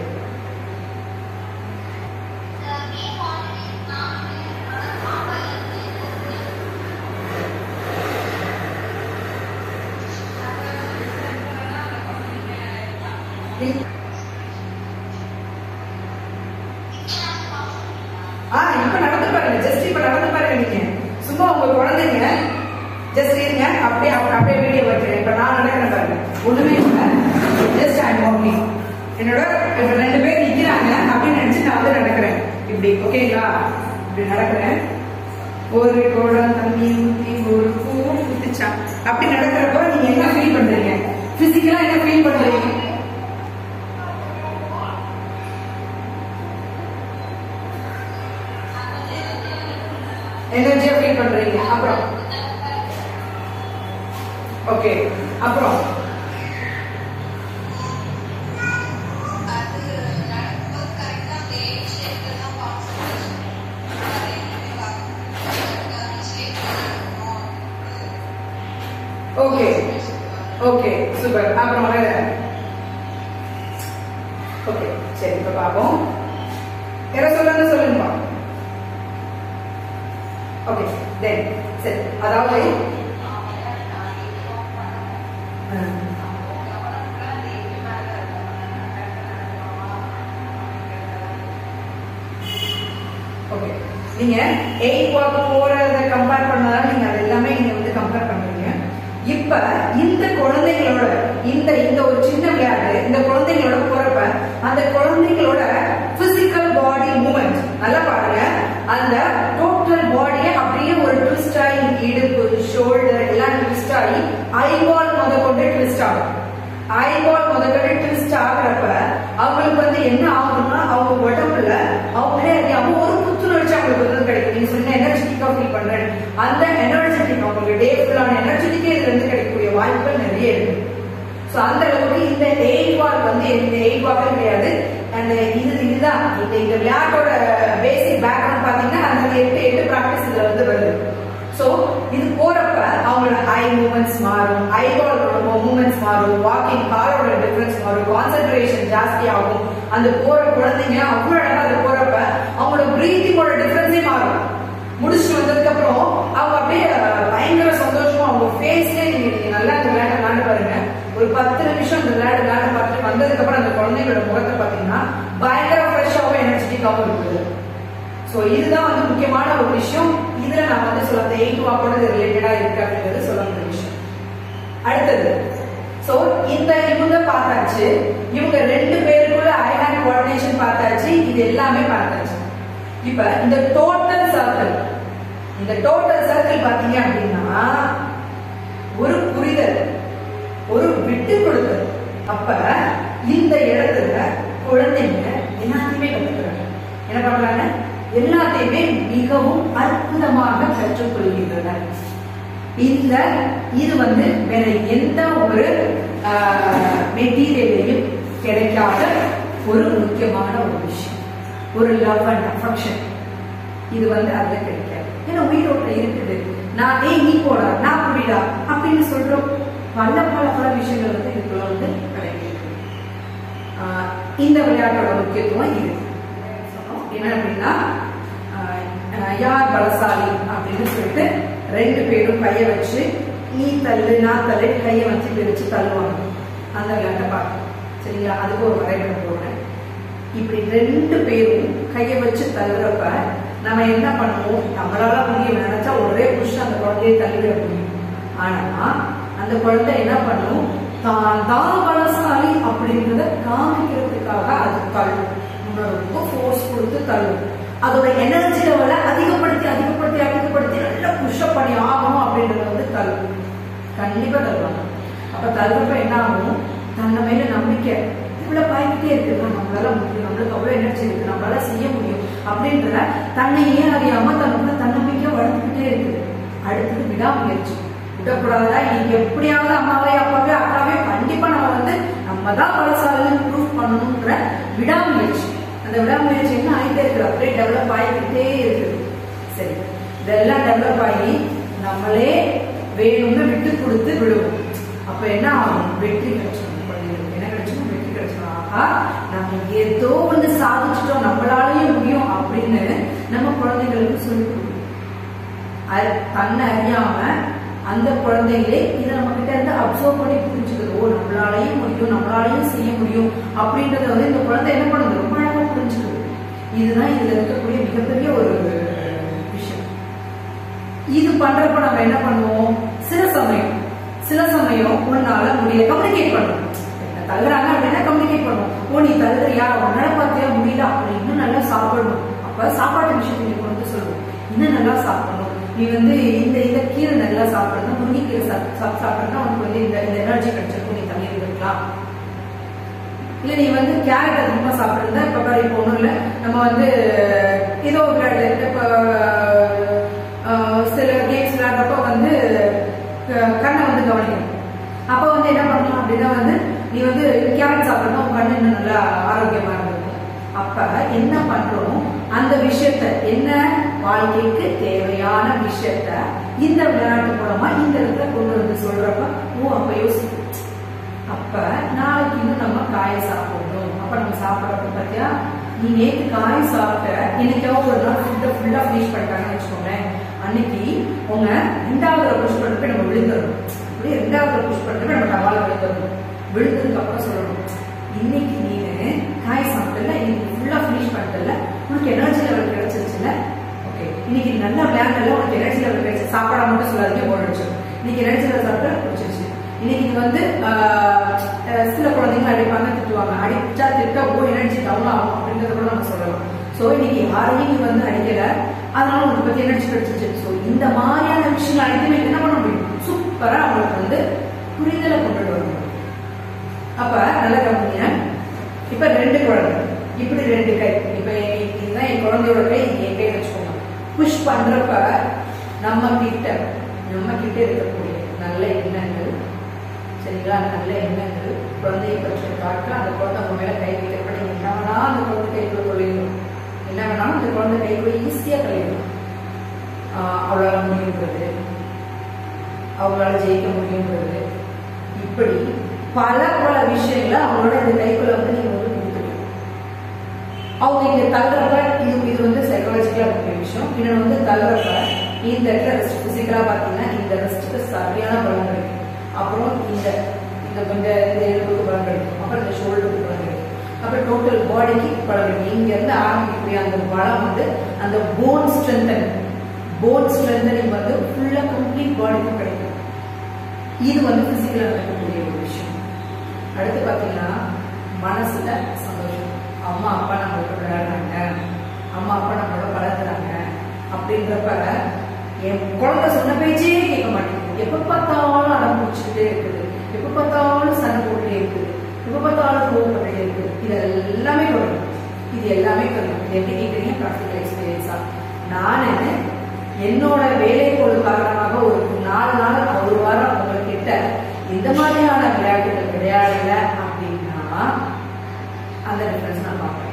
ஆ இப்ப நடந்து பாருங்க ஜஸ்ட் இப்ப நடந்து பாருங்க நீங்க சும்மா உங்க குழந்தைங்க ஜஸ்ட் இருங்க அப்படியே அப்ப- அப்படியே வீடியோ வைக்கிறேன் இப்ப நான் நடக்கிறேன் பாருங்க ஒண்ணுமே இல்லை ஜஸ்ட் ஐ வாக்கிங் என்னோட இப்ப ரெண்டு பேர் நிக்கிறாங்க அப்படின்னு நினைச்சு நான் வந்து நடக்கிறேன் இப்படி ஓகேங்களா இப்படி நடக்கிறேன் ஒரு குடம் தண்ணி ஊத்தி ஒரு பூ குத்துச்சா அப்படி நடக்கிறப்போ நீங்க என்ன ஃபீல் பண்றீங்க பிசிக்கலா என்ன ஃபீல் பண்றீங்க எனர்ஜியா ஃபீல் பண்றீங்க அப்புறம் ஓகே அப்புறம் ஓகே ஓகே சூப்பர் அப்புறம் வேற ஓகே சரி இப்ப பாப்போம் யார சொல்லுங்க சொல்லுங்க ஓகே தென் சரி அதாவது ம். ஓகே நீங்க எயிட் வாக் போறத கம்பேர் பண்ணதா நீங்க அது எல்லாமே நீங்க வந்து கம்பேர் பண்றீங்க இப்ப இந்த குழந்தைங்களோட இந்த இந்த ஒரு சின்ன விளையாட்டு இந்த குழந்தைங்களோட போறப்ப அந்த குழந்தைங்களோட பிசிக்கல் பாடி மூவ்மெண்ட் நல்லா பாருங்க அந்த டோட்டல் பாடியை அப்படியே ஒரு ட்விஸ்ட் ஆகி இடுப்பு ஷோல்டர் எல்லாம் ட்விஸ்ட் ஆகி ஐபால் முத கொண்டு ட்விஸ்ட் ஆகும் ஐபால் முதல்ல ட்விஸ்ட் ஆகுறப்ப அவங்களுக்கு வந்து என்ன ஆகும்னா அவங்க உடம்புல அவங்களே அறியாம ஒரு புத்துணர்ச்சி அவங்களுக்கு வந்து கிடைக்கும் நீங்க சொன்ன எனர்ஜெட்டிக்கா ஃபீல் பண்றேன் அந்த எனர்ஜெட்டிக் அவங்களுக்கு டே ஃபுல்லான எனர்ஜெட்டிக்கே இதுல இருந்து கிடைக்கக்கூடிய வாய்ப்புகள் நிறைய இருக்கு சோ அந்த அளவுக்கு இந்த எயிட் வாக் வந்து இந்த எயிட் வாக்கும் கிடையாது அந்த இது இதுதான் இந்த இந்த விளையாட்டோட பேசிக் பேக்ரவுண்ட் பாத்தீங்கன்னா அந்த எட்டு எட்டு பிராக்டிஸ் இதுல வந்து வருது ஐ மூமெண்ட்ஸ் மாறும் ஐபாலோட மூமெண்ட்ஸ் மாறும் வாக்கிங் காலோட டிஃபரன்ஸ் மாறும் கான்சென்ட்ரேஷன் ஜாஸ்தி ஆகும் அந்த போற குழந்தைங்க அவ்வளவு அழகா அது போறப்ப அவங்களோட பிரீத்திங்கோட டிஃபரன்ஸே மாறும் முடிச்சுட்டு வந்ததுக்கு அப்புறம் அவங்க அப்படியே அஹ், பயங்கர சந்தோஷமா அவங்க ஃபேஸ்லயே நீங்க நீங்க நல்லா அந்த விளையாட விளையாண்டு பாருங்க ஒரு பத்து நிமிஷம் அந்த விளையாட விளையாட பார்த்துட்டு வந்ததுக்கு அப்புறம் அந்த குழந்தைங்களோட முகத்தை பாத்தீங்கன்னா பயங்கர ஃப்ரெஷ்ஷாகவும் எனர்ஜெட்டிக்காகவும் இருக்குது சோ இதுதான் வந்து முக்கியமான ஒரு விஷயம் இதுல நான் வந்து சொல்ல அந்த எயிட் வாக்கோட ரிலேட்டடா இருக்கு அப்படிங்கிறது சொல்ல வேண்டிய விஷயம் அடுத்தது சோ இந்த இவங்க பார்த்தாச்சு இவங்க ரெண்டு பேருக்குள்ள ஐ ஹேண்ட் கோஆர்டினேஷன் பார்த்தாச்சு இது எல்லாமே பார்த்தாச்சு இப்ப இந்த டோட்டல் சர்க்கிள் இந்த டோட்டல் சர்க்கிள் பாத்தீங்க அப்படின்னா ஒரு புரிதல் ஒரு விட்டு கொடுத்தல் அப்ப இந்த இடத்துல குழந்தைங்க எல்லாத்தையுமே கத்துக்கிறாங்க என்ன பண்றாங்க எல்லாத்தையுமே மிகவும் அற்புதமாக கற்றுக்கொள்கின்றனர் இந்த இது வந்து வேற எந்த ஒரு மெட்டீரியலையும் கிடைக்காத ஒரு முக்கியமான ஒரு விஷயம் ஒரு லவ் அண்ட் அஃபெக்ஷன் இது வந்து அதுல கிடைக்காது ஏன்னா உயிரோட்ட இருக்குது நான் ஏய் நீ போடா நான் புரிடா அப்படின்னு சொல்றோம் பல பல பல விஷயங்கள் வந்து இதுக்குள்ள வந்து கிடைக்கிறது ஆஹ் இந்த விளையாட்டோட முக்கியத்துவம் இது சொன்னோம் என்ன அப்படின்னா ஆஹ் ஆஹ் யார் பலசாலி அப்படின்னு சொல்லிட்டு ரெண்டு பேரும் கையை வச்சு நீ தள்ளு நான் தள்ளு கையை வச்சு இப்படி வச்சு தள்ளுவாங்க அந்த விளையாட்டை பார்க்கணும் சரிங்களா அதுக்கு ஒரு வரைபடம் போடுறேன் இப்படி ரெண்டு பேரும் கையை வச்சு தள்ளுறப்ப நம்ம என்ன பண்ணுவோம் நம்மளால முடியும் நினைச்சா ஒரே புஷ் அந்த குழந்தையை தள்ளிவிட முடியும் ஆனா அந்த குழந்தை என்ன பண்ணும் தான் தான் பலசாலி அப்படின்றத காமிக்கிறதுக்காக அது தள்ளும் நம்ம ரொம்ப ஃபோர்ஸ் கொடுத்து தள்ளும் அதோட எனர்ஜி லெவலை அதிகப்படுத்தி அதிகப்படுத்தி அதிகப்படுத்தி நல்லா புஷ்அப் பண்ணி ஆகணும் அப்படின்றத வந்து தள்ளும் கண்டிப்பா தள்ளுவாங்க அப்ப தள்ளுறப்ப என்ன ஆகும் தன்னை மேல நம்பிக்கை இவ்வளவு பாய்க்கிட்டே இருக்கு "ஆ, நம்மளால முடியும் நம்மளுக்கு அவ்வளவு எனர்ஜி இருக்கு நம்மளால செய்ய முடியும் அப்படின்ற தன்னையே அறியாம தன்னுக்குள்ள தன்னம்பிக்கை வளர்த்துக்கிட்டே இருக்குது அடுத்தது விடாமுயற்சி விடக்கூடாதா இன்னைக்கு எப்படியாவது அம்மாவே அப்பாவே அக்காவே கண்டிப்பா நம்ம வந்து நம்ம தான் பலசாலின்னு ப்ரூவ் பண்ணணுன்ற விடாமுயற்சி அந்த விடாமுயற்சி என்ன ஆகிட்டே இருக்குது அப்படியே டெவலப் ஆகிக்கிட்டே இருக்குது சரி இதெல்லாம் டெவலப் ஆகி நம்மளே வேணும்னு விட்டு கொடுத்து விடுவோம் அப்ப என்ன ஆகும் வெற்றி கிடைச்சிடும் குழந்தைகளுக்கு என்ன கிடைச்சிடும் வெற்றி கிடைச்சிடும் ஆகா நம்ம ஏதோ ஒண்ணு சாதிச்சிட்டோம் நம்மளாலேயும் முடியும் அப்படின்னு நம்ம குழந்தைகளுக்கு சொல்லிக் கொடுக்கணும் அது தன்னை அறியாம அந்த குழந்தைகளே இதை நம்ம கிட்ட இருந்து அப்சர்வ் பண்ணி புரிஞ்சுக்குது ஓ நம்மளாலையும் முடியும் நம்மளாலையும் செய்ய முடியும் அப்படின்றத வந்து இந்த குழந்தை என்ன பண்ணுது ரொம்ப அழகா புரிஞ்சுக்குது இதுதான் இதுல இருக்கக்கூடிய மிகப்பெரிய ஒரு விஷயம் இது பண்றப்ப நம்ம என்ன பண்ணுவோம் சில சமயம் சில சமயம் உன்னால முடிய கம்யூனிகேட் பண்ணணும் என்ன தள்ளுறாங்க அப்படின்னா கம்யூனிகேட் பண்ணுவோம் ஓ நீ தள்ளுறியா உன்னால பார்த்தியா முடியல அப்படி இன்னும் நல்லா சாப்பிடணும் அப்ப சாப்பாட்டு விஷயத்தை நீ கொண்டு சொல்லுவோம் இன்னும் நல்லா சாப்பிடணும் நீ வந்து இந்த இந்த கீரை நல்லா சாப்பிடணும் முருங்கைக்கீரை சாப்~ சாப்~ சாப்பிடணும் உனக்கு வந்து இந்த இந்த எனர்ஜி கிடைச்சிருக்கும் நீ தண்ணி இருக்கலாம் இல்ல நீ வந்து கேரட் அதிகமா சாப்பிடுறதா இப்ப பாரு இப்போ ஒண்ணும் இல்ல நம்ம வந்து ஏதோ ஒரு விளையாட்டு இப்ப ஆஹ், சில கேம்ஸ் விளையாடுறப்ப வந்து க- கண்ணை வந்து கவனிக்கணும் அப்ப வந்து என்ன பண்ணலாம் அப்படின்னா வந்து நீ வந்து கேரட் சாப்பிடணும் உன் கண்ணு இன்னும் நல்லா ஆரோக்கியமா இருந்திருக்கும் அப்ப என்ன பண்றோம் அந்த விஷயத்த என்ன வாழ்க்கைக்கு தேவையான விஷயத்த இந்த விளையாட்டு மூலமா இந்த இடத்துல கொண்டு வந்து சொல்றப்ப ஓ அப்ப யோசிக்கும் அப்ப நாளைக்கு இன்னும் நம்ம காய் சாப்பிடணும் அப்ப நம்ம சாப்பிடறப்ப பாத்தியா நீ நேத்து காய் சாப்பிட்ட இன்னைக்காவது ஒரு நாள் ஃபுட்டை ஃபுல்லா ஃபினிஷ் பண்ணிட்டாங்கன்னு வச்சுக்கோங்களேன் அன்னைக்கு உங்க ரெண்டாவது புஷ் பண்ணப்ப நம்ம விழுந்துடணும் அப்படியே ரெண்டாவது புஷ் பண்ணப்ப நம்ம டவால விழுந்துடணும் விழுந்ததுக்கு அப்புறம் சொல்லணும் இன்னைக்கு நீனு காய் சாப்பிட்டல இன்னைக்கு ஃபுல்லா ஃபினிஷ் பண்ணிட்டல உனக்கு எனர்ஜி லெவல் கிடைச்சிருச்சுல ஓகே இன்னைக்கு நீ நல்லா விளையாண்டல உனக்கு எனர்ஜி லெவல் கிடைச்சு சாப்பாடா மட்டும் சொல்லாதீங்க போட வச்சு இன்னைக்கு எனர்ஜி லெவல் சாப்பிட்டா பிடிச்சிருச்சு இன்னைக்கு இது வந்து ஆஹ், அஹ், சில குழந்தைங்க அடிப்பாங்க திட்டுவாங்க அடிச்சா திட்ட ஓ எனர்ஜி டவுன் ஆகும் அப்படின்றத கூட நம்ம சொல்லலாம் சோ இன்னைக்கு யாரையும் நீ வந்து அடிக்கல அதனால உனக்கு பத்தி எனர்ஜி கிடைச்சிருச்சு சோ இந்த மாதிரியான விஷயங்கள் அனைத்துமே என்ன பண்ண முடியும் சூப்பரா அவங்களுக்கு வந்து புரிதலை கொண்டுட்டு வர முடியும் அப்ப நல்ல கவனிங்க இப்ப ரெண்டு குழந்தை இப்படி ரெண்டு கை இப்ப என் இதுதான் என் குழந்தையோட கை இது என் கை வச்சுக்கோங்க புஷ் பண்றப்ப நம்ம கிட்ட நம்ம கிட்ட இருக்கக்கூடிய நல்ல எண்ணங்கள் சரிங்களா நல்ல எண்ணங்கள் குழந்தையை பற்றி காட்ட அந்த குழந்தை உங்க மேல கை வைக்கிறப்ப நீங்க என்ன வேணாலும் அந்த குழந்தை கைக்குள்ள கொள்ளையிடும் என்ன வேணாலும் அந்த குழந்தை கைக்குள்ள ஈஸியா கழியும் அவளால முடியுன்றது அவங்களால ஜெயிக்க முடியுங்கிறது இப்படி பல பல விஷயங்களை அவங்களோட இந்த கைக்குள்ள வந்து நீங்க வந்து கொடுத்துருக்கீங்க அவங்க இங்க தள்ளுறப்ப இது இது வந்து சைக்காலஜிக்கலா இருக்கிற விஷயம் இன்னொன்று வந்து தள்ளுறப்ப இந்த இடத்துல ரெஸ்ட் பிசிக்கலா பாத்தீங்கன்னா இந்த ரெஸ்ட்டுக்கு சரியான பலன் கிடைக்கும் அப்புறம் இந்த இந்த கொஞ்சம் இந்த எலும்புக்கு பலன் கிடைக்கும் அப்புறம் இந்த ஷோல்டருக்கு பலன் கிடைக்கும் அப்புறம் டோட்டல் பாடிக்கு பலன் கிடைக்கும் இங்க இருந்து ஆரம்பிக்கக்கூடிய அந்த பலம் வந்து அந்த போன் ஸ்ட்ரென்தன் போன் ஸ்ட்ரென்தனிங் வந்து ஃபுல்லா கம்ப்ளீட் பாடிக்கும் கிடைக்கும் இது வந்து பிசிக்கலா நடக்கக்கூடிய ஒரு விஷயம் அடுத்து பாத்தீங்கன்னா மனசுல சந்தோஷம் அம்மா அப்பா நம்மளோட விளையாடுறாங்க அம்மா அப்பா நம்மளோட பழகுறாங்க அப்படின்றப்ப என் குழந்தை சொன்ன பேச்சே கேட்க மாட்டேங்குது எப்ப பார்த்தாலும் அடம் பிடிச்சிக்கிட்டே இருக்குது எப்ப பார்த்தாலும் சண்டை போட்டுட்டே இருக்குது எப்ப பார்த்தாலும் கோவப்பட்டுட்டே இருக்குது இது எல்லாமே குறையும் இது எல்லாமே குறையும் இது எப்படி கேட்குறீங்க ப்ராக்டிக்கல் எக்ஸ்பீரியன்ஸா நானு என்னோட வேலை பொழுது காரணமாக ஒரு நாலு நாள் ஒரு வாரம் உங்ககிட்ட இந்த மாதிரியான விளையாட்டுகள் விளையாடல அப்படின்னா அந்த டிஃபரன்ஸ் நான் பார்ப்பேன்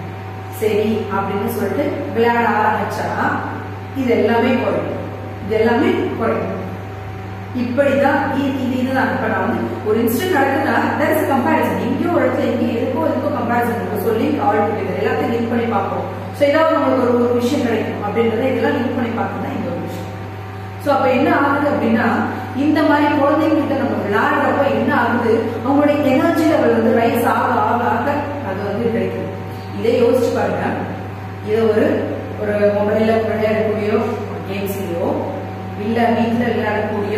சரி அப்படின்னு சொல்லிட்டு விளையாட ஆரம்பிச்சா இது எல்லாமே குறையும் இது எல்லாமே குறையும் இப்படிதான் இது இது இதுதான் இப்ப நான் வந்து ஒரு இன்சிடென்ட் நடக்குதுன்னா there is a comparison எங்கேயோ ஒரு இடத்துல எங்கேயோ எதுக்கோ எதுக்கோ கம்பேரிசன் இருக்கு ஸோ லிங்க் ஆல் டுகெதர் எல்லாத்தையும் லிங்க் பண்ணி பார்ப்போம் ஸோ ஏதாவது நம்மளுக்கு ஒரு ஒரு விஷயம் கிடைக்கும் அப்படின்றத இதெல்லாம் லிங்க் பண்ணி பார்க்கணும் தான் இந்த ஒரு விஷயம் ஸோ அப்ப என்ன ஆகுது அப்படின்னா இந்த மாதிரி குழந்தைங்ககிட்ட நம்ம விளையாடுறப்ப என்ன ஆகுது அவங்களுடைய எனர்ஜி லெவல் வந்து ரைஸ் ஆக ஆக ஆக அது வந்து கிடைக்கும் இதை யோசிச்சு பாருங்க இதை ஒரு ஒரு மொபைல்ல விளையாடக்கூடிய ஒரு கேம்ஸ்லயோ இல்ல வீட்டுல விளையாடக்கூடிய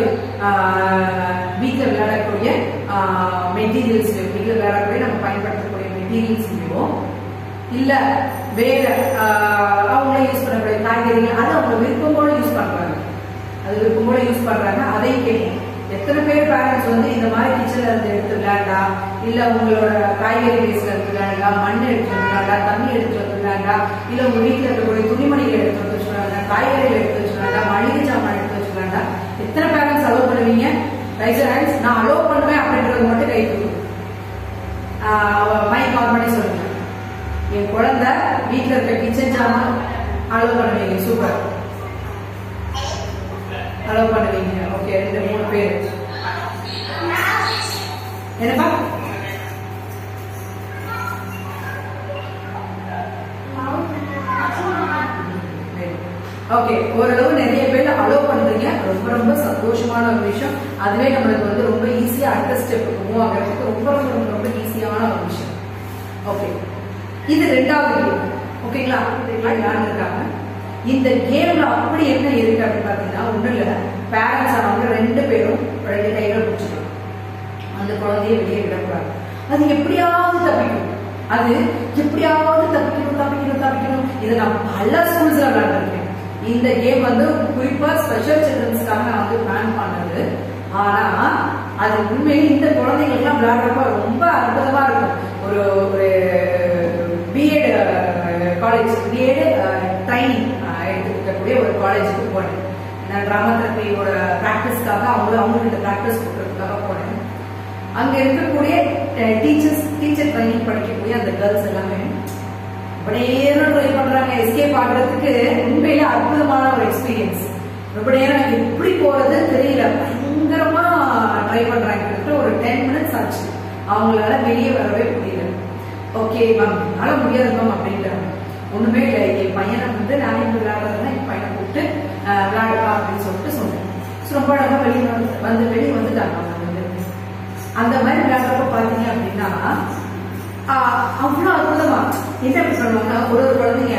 ஆஹ், வீட்டுல விளையாடக்கூடிய மெட்டீரியல்ஸ்லயோ வீட்டுல விளையாடக்கூடிய நம்ம பயன்படுத்தக்கூடிய மெட்டீரியல்ஸ்லயோ இல்ல வேற ஆஹ், அவங்களே யூஸ் பண்ணக்கூடிய காய்கறிகள் அதை அவங்க விருப்பம் போல யூஸ் பண்றாங்க அது விருப்பம் போல யூஸ் பண்றாங்க அதையும் கேட்கும் எத்தனை பேர் பேரண்ட்ஸ் வந்து இந்த மாதிரி கிச்சன்ல இருந்து எடுத்து விளையாண்டா இல்ல உங்களோட காய்கறி வேஸ்ட்ல எடுத்து விளையாண்டா மண் எடுத்து வந்து விளையாண்டா தண்ணி எடுத்து வந்து விளையாண்டா இல்ல உங்க வீட்டுல இருக்கக்கூடிய துணிமணிகள் எடுத்து வந்து வச்சு விளையாண்டா காய்கறிகள் எடுத்து வச்சு விளையாண்டா மளிகை சாமான் எடுத்து வச்சு விளையாண்டா எத்தனை பேரண்ட்ஸ் அலோவ் பண்ணுவீங்க ரைஸ் ஹேண்ட்ஸ் நான் அலோவ் பண்ணுவேன் அப்படின்றது மட்டும் கை தூக்கும் மைக் ஆன் பண்ணி சொல்லுங்க என் குழந்தை வீட்டுல இருக்க கிச்சன் ஜாமான் அலோவ் பண்ணுவீங்க சூப்பர் அலோவ் பண்ணுவீங்க ஓகே ரெண்டு மூணு பேர் என்னப்பா ஓகே ஓரளவு நிறைய பேர் அலோவ் பண்றீங்க ரொம்ப ரொம்ப சந்தோஷமான ஒரு விஷயம் அதுவே நம்மளுக்கு வந்து ரொம்ப ஈஸியா அடுத்த ஸ்டெப்புக்கு மூவ் ஆகிறதுக்கு ரொம்ப ரொம்ப ரொம்ப ரொம்ப ஈஸியான ஒரு விஷயம் ஓகே இது ரெண்டாவது கேம் ஓகேங்களா இதெல்லாம் யார் இருக்காங்க இந்த கேம்ல அப்படி என்ன இருக்கு அப்படின்னு பாத்தீங்கன்னா ஒண்ணு இல்ல பேரண்ட்ஸ் அவங்க ரெண்டு பேரும் ரெண்டு கைகளை பிடிச்சிக்கணும் அந்த குழந்தைய வெளியே விடக்கூடாது அது எப்படியாவது தப்பிக்கும் அது எப்படியாவது தப்பிக்கணும் தப்பிக்கணும் தப்பிக்கணும் இதை நான் பல ஸ்கூல்ஸ்ல விளையாண்டுருக்கேன் இந்த கேம் வந்து குறிப்பா ஸ்பெஷல் சில்ட்ரன்ஸ்க்காக நான் வந்து பிளான் பண்ணது ஆனா அது உண்மையிலே இந்த குழந்தைங்களுக்குலாம் விளையாடுறப்ப ரொம்ப அற்புதமா இருக்கும் ஒரு ஒரு பிஎட் காலேஜ் பிஎட் ட்ரைனிங் எடுத்துக்கக்கூடிய ஒரு காலேஜுக்கு போனேன் நான் டிராமா தெரப்பியோட ப்ராக்டிஸ்க்காக அவங்க அவங்ககிட்ட ப்ராக்டிஸ் கொடுக்கறதுக்காக போனேன் அங்க இருக்கக்கூடிய டீச்சர்ஸ் டீச்சர் ட்ரைனிங் படிக்கக்கூடிய அந்த கேர்ள்ஸ் எல்லாமே ரொம்ப நேரம் ட்ரை பண்றாங்க எஸ்கேப் ஆகுறதுக்கு உண்மையில அற்புதமான ஒரு எக்ஸ்பீரியன்ஸ் ரொம்ப நேரம் எப்படி போறதுன்னு தெரியல பயங்கரமா ட்ரை பண்றாங்க கிட்டத்தட்ட ஒரு டென் மினிட்ஸ் ஆச்சு அவங்களால வெளியே வரவே முடியல ஓகே மேம் என்னால முடியாது மேம் அப்படின்ட்டாங்க ஒண்ணுமே இல்லை என் பையனை வந்து நான் இங்க விளையாடுறதுனா என் பையனை கூப்பிட்டு அஹ், விளையாடுவா அப்படின்னு சொல்லிட்டு சொன்னேன் So, ரொம்ப அழகா வெளியே வந்து வந்து வெளியே வந்துட்டாங்க அவங்க வந்து அந்த மாதிரி விளையாடுறப்ப பாத்தீங்க அப்படின்னா ஆஹ், அவ்வளவு அற்புதமா என்ன அப்படி பண்ணுவாங்க ஒரு ஒரு குழந்தைங்க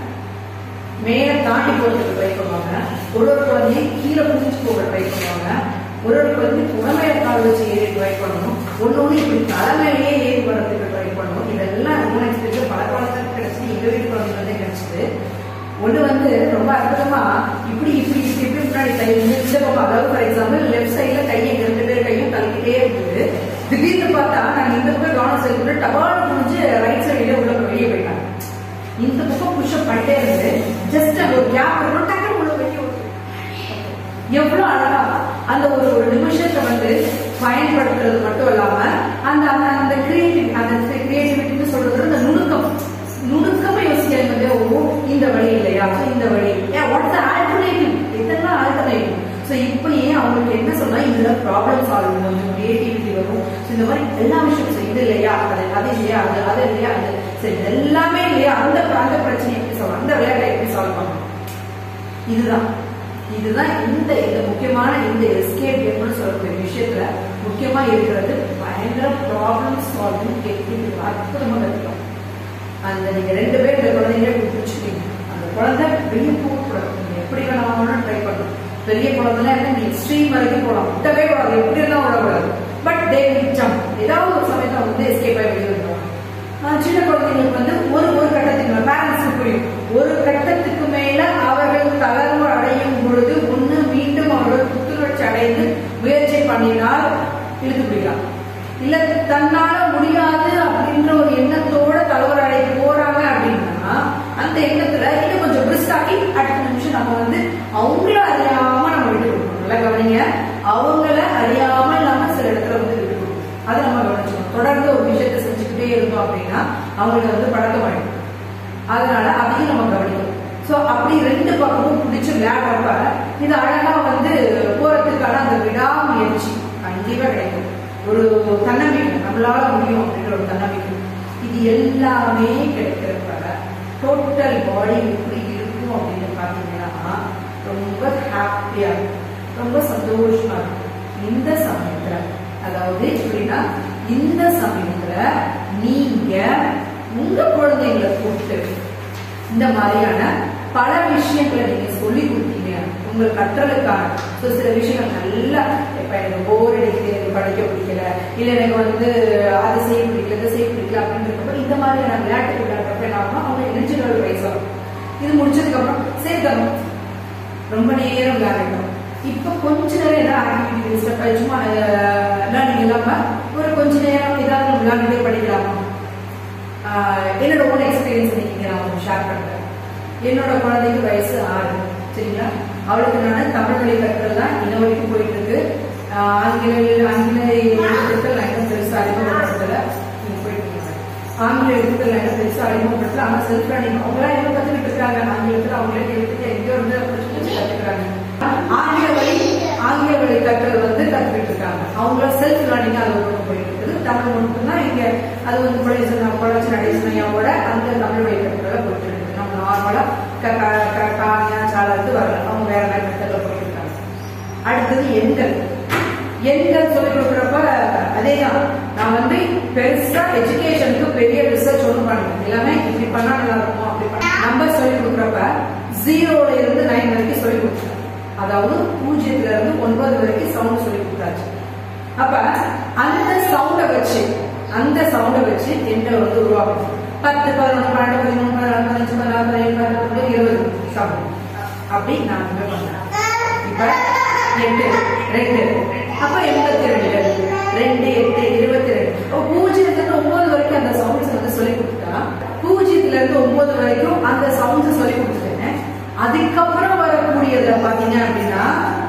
மேல தாண்டி போறதுக்கு ட்ரை பண்ணுவாங்க ஒரு ஒரு குழந்தைய கீழே புடிச்சு போக ட்ரை பண்ணுவாங்க ஒரு ஒரு குழந்தை புறமையில கால் வச்சு ஏறி ட்ரை பண்ணணும் ஒண்ணு ஒண்ணு இப்படி தலைமையிலேயே ஏறி வர்றதுக்கு ட்ரை பண்ணணும் இதெல்லாம் ரொம்ப எக்ஸ்பீரியன்ஸ் பல குழந்தைங்களுக்கு கிடைச்சது எங்க வீட்டு குழந்தைங்க வந்து கிடைச்சது ஒண்ணு வந்து ரொம்ப அற்புதமா இப்படி இப்படி இப்படி இப்படி முன்னாடி கை வந்து இந்த பக்கம் அதாவது ஃபார் எக்ஸாம்பிள் லெஃப்ட் சைட்ல கை எங்க ரெண்டு பேர் கையும் தள்ளிக்கிட்டே இருக்குது திடீர்னு பார்த்தா நான் இந்த பக்கம் கவனம் செலுத்திட்டு டபால் முடிஞ்சு ரைட் சைடுல உள்ள வெளியே போயிட்டாங்க இந்த பக்கம் புஷ்அப் பண்ணிட்டே இருந்து ஜஸ்ட் அந்த ஒரு கேப் இருக்கணும் டக்குனு உள்ள வெளியே விட்டு எவ்வளவு அழகா அந்த ஒரு ஒரு நிமிஷத்தை வந்து பயன்படுத்துறது மட்டும் இல்லாம அந்த அந்த அந்த கிரியேட்டிவ் அந்த கிரியேட்டிவிட்டின்னு சொல்றது அந்த நுணுக்கம் நுணுக்கமா யோசிக்கிறது வந்து ஓ இந்த வழி இல்லையா So, இந்த வழி ஏன் வாட்ஸ் ஆல்டர்னேட்டிவ் இதெல்லாம் ஆல்டர்னேட்டிவ் ஸோ இப்போ ஏன் அவங்களுக்கு என்ன மாதிரி எல்லா விஷயம் சரி இது இல்லையா அது அது இல்லையா அது அது இல்லையா அது சரி இது எல்லாமே இல்லையா அந்த அந்த பிரச்சனையை எப்படி சொல்லலாம் அந்த விளையாட்டை எப்படி சால்வ் பண்ணணும் இதுதான் இதுதான் இந்த இந்த முக்கியமான இந்த எஸ்கேப் கேம்னு சொல்லக்கூடிய விஷயத்துல முக்கியமா இருக்கிறது பயங்கர ப்ராப்ளம் சால்விங் டெக்னிக் அற்புதமா கற்றுக்கலாம் அந்த நீங்க ரெண்டு பேர் இந்த குழந்தைங்களே பிடிச்சிட்டீங்க அந்த குழந்தை வெளியே போகக்கூடாது நீங்க எப்படி வேணாலும் ட்ரை பண்ணணும் பெரிய குழந்தைலாம் என்ன நீ எக்ஸ்ட்ரீம் வரைக்கும் போகலாம் விட்டவே கூடாது எப்படி எல்லாம் விடக்கூடாது பட் தே ஜம்ப் ஏதாவது ஒரு சமயத்துல அவங்க வந்து எஸ்கேப் ஆகி வெளியே வந்துருவாங்க ஆஹ் சின்ன குழந்தைங்களுக்கு வந்து ஒரு ஒரு கட்டத்துக்கு மேல பேரண்ட்ஸுக்கு புரியும் ஒரு கட்டத்துக்கு மேல அவர்கள் தளர்வு அடையும் பொழுது ஒண்ணு மீண்டும் அவர்கள் புத்துணர்ச்சி அடைந்து முயற்சி பண்ணினால் இழுத்து பிடிக்கலாம் இல்ல தன்னால முடியாது அப்படின்ற ஒரு எண்ணத்தோட தளர்வு அடைய போறாங்க அப்படின்னா அந்த எண்ணத்துல இன்னும் கொஞ்சம் பிரிஸ்காக்கி அடுத்த நிமிஷம் நம்ம வந்து அவங்கள அறியாம நம்ம விட்டு கொடுக்கணும் நல்லா கவனிங்க அவங்கள அறியாம நம்ம சில இடத்துல வந்து விட்டு கொடுக்கணும் அதை நம்ம கவனிச்சோம் தொடர்ந்து ஒரு விஷயத்தை செஞ்சுக்கிட்டே இருந்தோம் அப்படின்னா அவங்களுக்கு வந்து பழக்கமாயிடும் அதனால அதையும் நம்ம கவனிக்கணும் சோ அப்படி ரெண்டு பக்கமும் பிடிச்சு விளையாடுறப்ப இது அழகா வந்து போறதுக்கான அந்த விடாமுயற்சி கண்டிப்பா கிடைக்கும் ஒரு தன்னம்பிக்கை நம்மளால முடியும் அப்படின்ற ஒரு தன்னம்பிக்கை இது எல்லாமே கிடைக்கிறப்ப டோட்டல் பாடி எப்படி இருக்கும் அப்படின்னு பாத்தீங்கன்னா ரொம்ப ஹாப்பியா இருக்கும் ரொம்ப சந்தோஷமா இருக்கும் இந்த சமயத்துல அதாவது எப்படின்னா இந்த சமயத்துல நீங்க உங்க குழந்தைங்களை கூப்பிட்டு இந்த மாதிரியான பல விஷயங்களை நீங்க சொல்லி கொடுத்தீங்க உங்க கற்றலுக்கான so சில விஷயங்கள் நல்லா இப்ப எனக்கு போர் அடிக்குது எனக்கு படிக்க பிடிக்கல இல்ல எனக்கு வந்து அது செய்ய பிடிக்கல இதை செய்ய பிடிக்கல அப்படின்றப்ப இந்த மாதிரியான விளையாட்டு விளையாடுறப்ப என்ன ஆகும் அவங்க எனர்ஜி லெவல் ரைஸ் ஆகும் இது முடிச்சதுக்கு அப்புறம் சரி தரும் ரொம்ப நேரம் விளையாடணும் இப்போ கொஞ்ச நேரம் என்ன ஆக்டிவிட்டிஸ் சும்மா லேர்னிங் இல்லாம ஒரு கொஞ்ச நேரம் ஏதாவது நம்ம விளையாண்டுட்டே படிக்கலாமா ஆஹ் என்னோட ஓன் எக்ஸ்பீரியன்ஸ் இன்னைக்கு நான் உங்களுக்கு ஷேர் பண்றேன் என்னோட குழந்தைக்கு வயசு ஆறு சரிங்களா அவளுக்கு நான் தமிழ் வழி கற்றது தான் இன்ன வரைக்கும் போயிட்டு இருக்கு ஆஹ் ஆங்கில ஆங்கில எழுத்துக்கள் நான் இன்னும் பெருசா அறிமுகப்படுத்தல நீங்க போயிட்டு இருக்காங்க ஆங்கில எழுத்துக்கள் நான் இன்னும் பெருசா அறிமுகப்படுத்தல ஆனா செல்ஃப் லேர்னிங் அவங்களாம் என்ன கத்துக்கிட்டு இருக்காங்க ஆங்கிலத்துல அவங்களே எழுத்துட்டு எங்கேயோ இருந்து படிச்சு படிச்சு கத்துக்கிறாங்க ஆங்கில வழி ஆங்கில வழி கற்றல் வந்து கத்துக்கிட்டு இருக்காங்க அவங்கள செல்ஃப் லேர்னிங் அது ஒன்று போயிட்டு இருக்குது தமிழ் மட்டும்தான் இங்க அது வந்து பொழிச்சு பொழிச்சு நடைசனையாவோட அந்த தமிழ் வழி கற்றல போயிட்டு இருக்குது நம்ம நார்மலா க க க காமியா சாலத்து வரல அவங்க வேற வேற மெத்தட்ல போயிட்டு இருக்காங்க அடுத்தது எண்கள் எண்கள் சொல்லிக் கொடுக்குறப்ப அதேதான் நான் வந்து பெருசா எஜுகேஷனுக்கு பெரிய ரிசர்ச் ஒன்றும் பண்ணல எல்லாமே இப்படி பண்ணா நல்லா இருக்கும் அப்படி பண்ணா நம்பர் சொல்லிக் கொடுக்குறப்ப ஜீரோல இருந்து நைன் வரைக்கும் சொல்லிக் கொடுத்தேன் அதாவது பூஜ்ஜியத்துல இருந்து ஒன்பது வரைக்கும் சவுண்ட் சொல்லி கொடுத்தாச்சு அப்ப அந்த சவுண்ட வச்சு அந்த சவுண்ட வச்சு எண்களை வந்து உருவாக்கணும் பத்து பதினொன்று பன்னெண்டு பதிமூணு பதினாலு பதினஞ்சு பதினாறு பதினேழு பதினெட்டு இருபது சவுண்ட் அப்படி நான் வந்து பண்ணேன் இப்ப எட்டு ரெண்டு அப்ப எண்பத்தி ரெண்டு ரெண்டு எட்டு இருபத்தி ரெண்டு அப்ப பூஜ்ஜியத்துல இருந்து ஒன்பது வரைக்கும் அந்த சவுண்ட்ஸ் வந்து சொல்லி கொடுத்துட்டா பூஜ்ஜியத்துல இருந்து ஒன்பது வரைக்கும் அந்த சவுண்ட்ஸ் சொல்லி கொடுத்துட்டேன் அதுக்கப்புறம் வரக்கூடியதுல பாத்தீங்க அப்படின்னா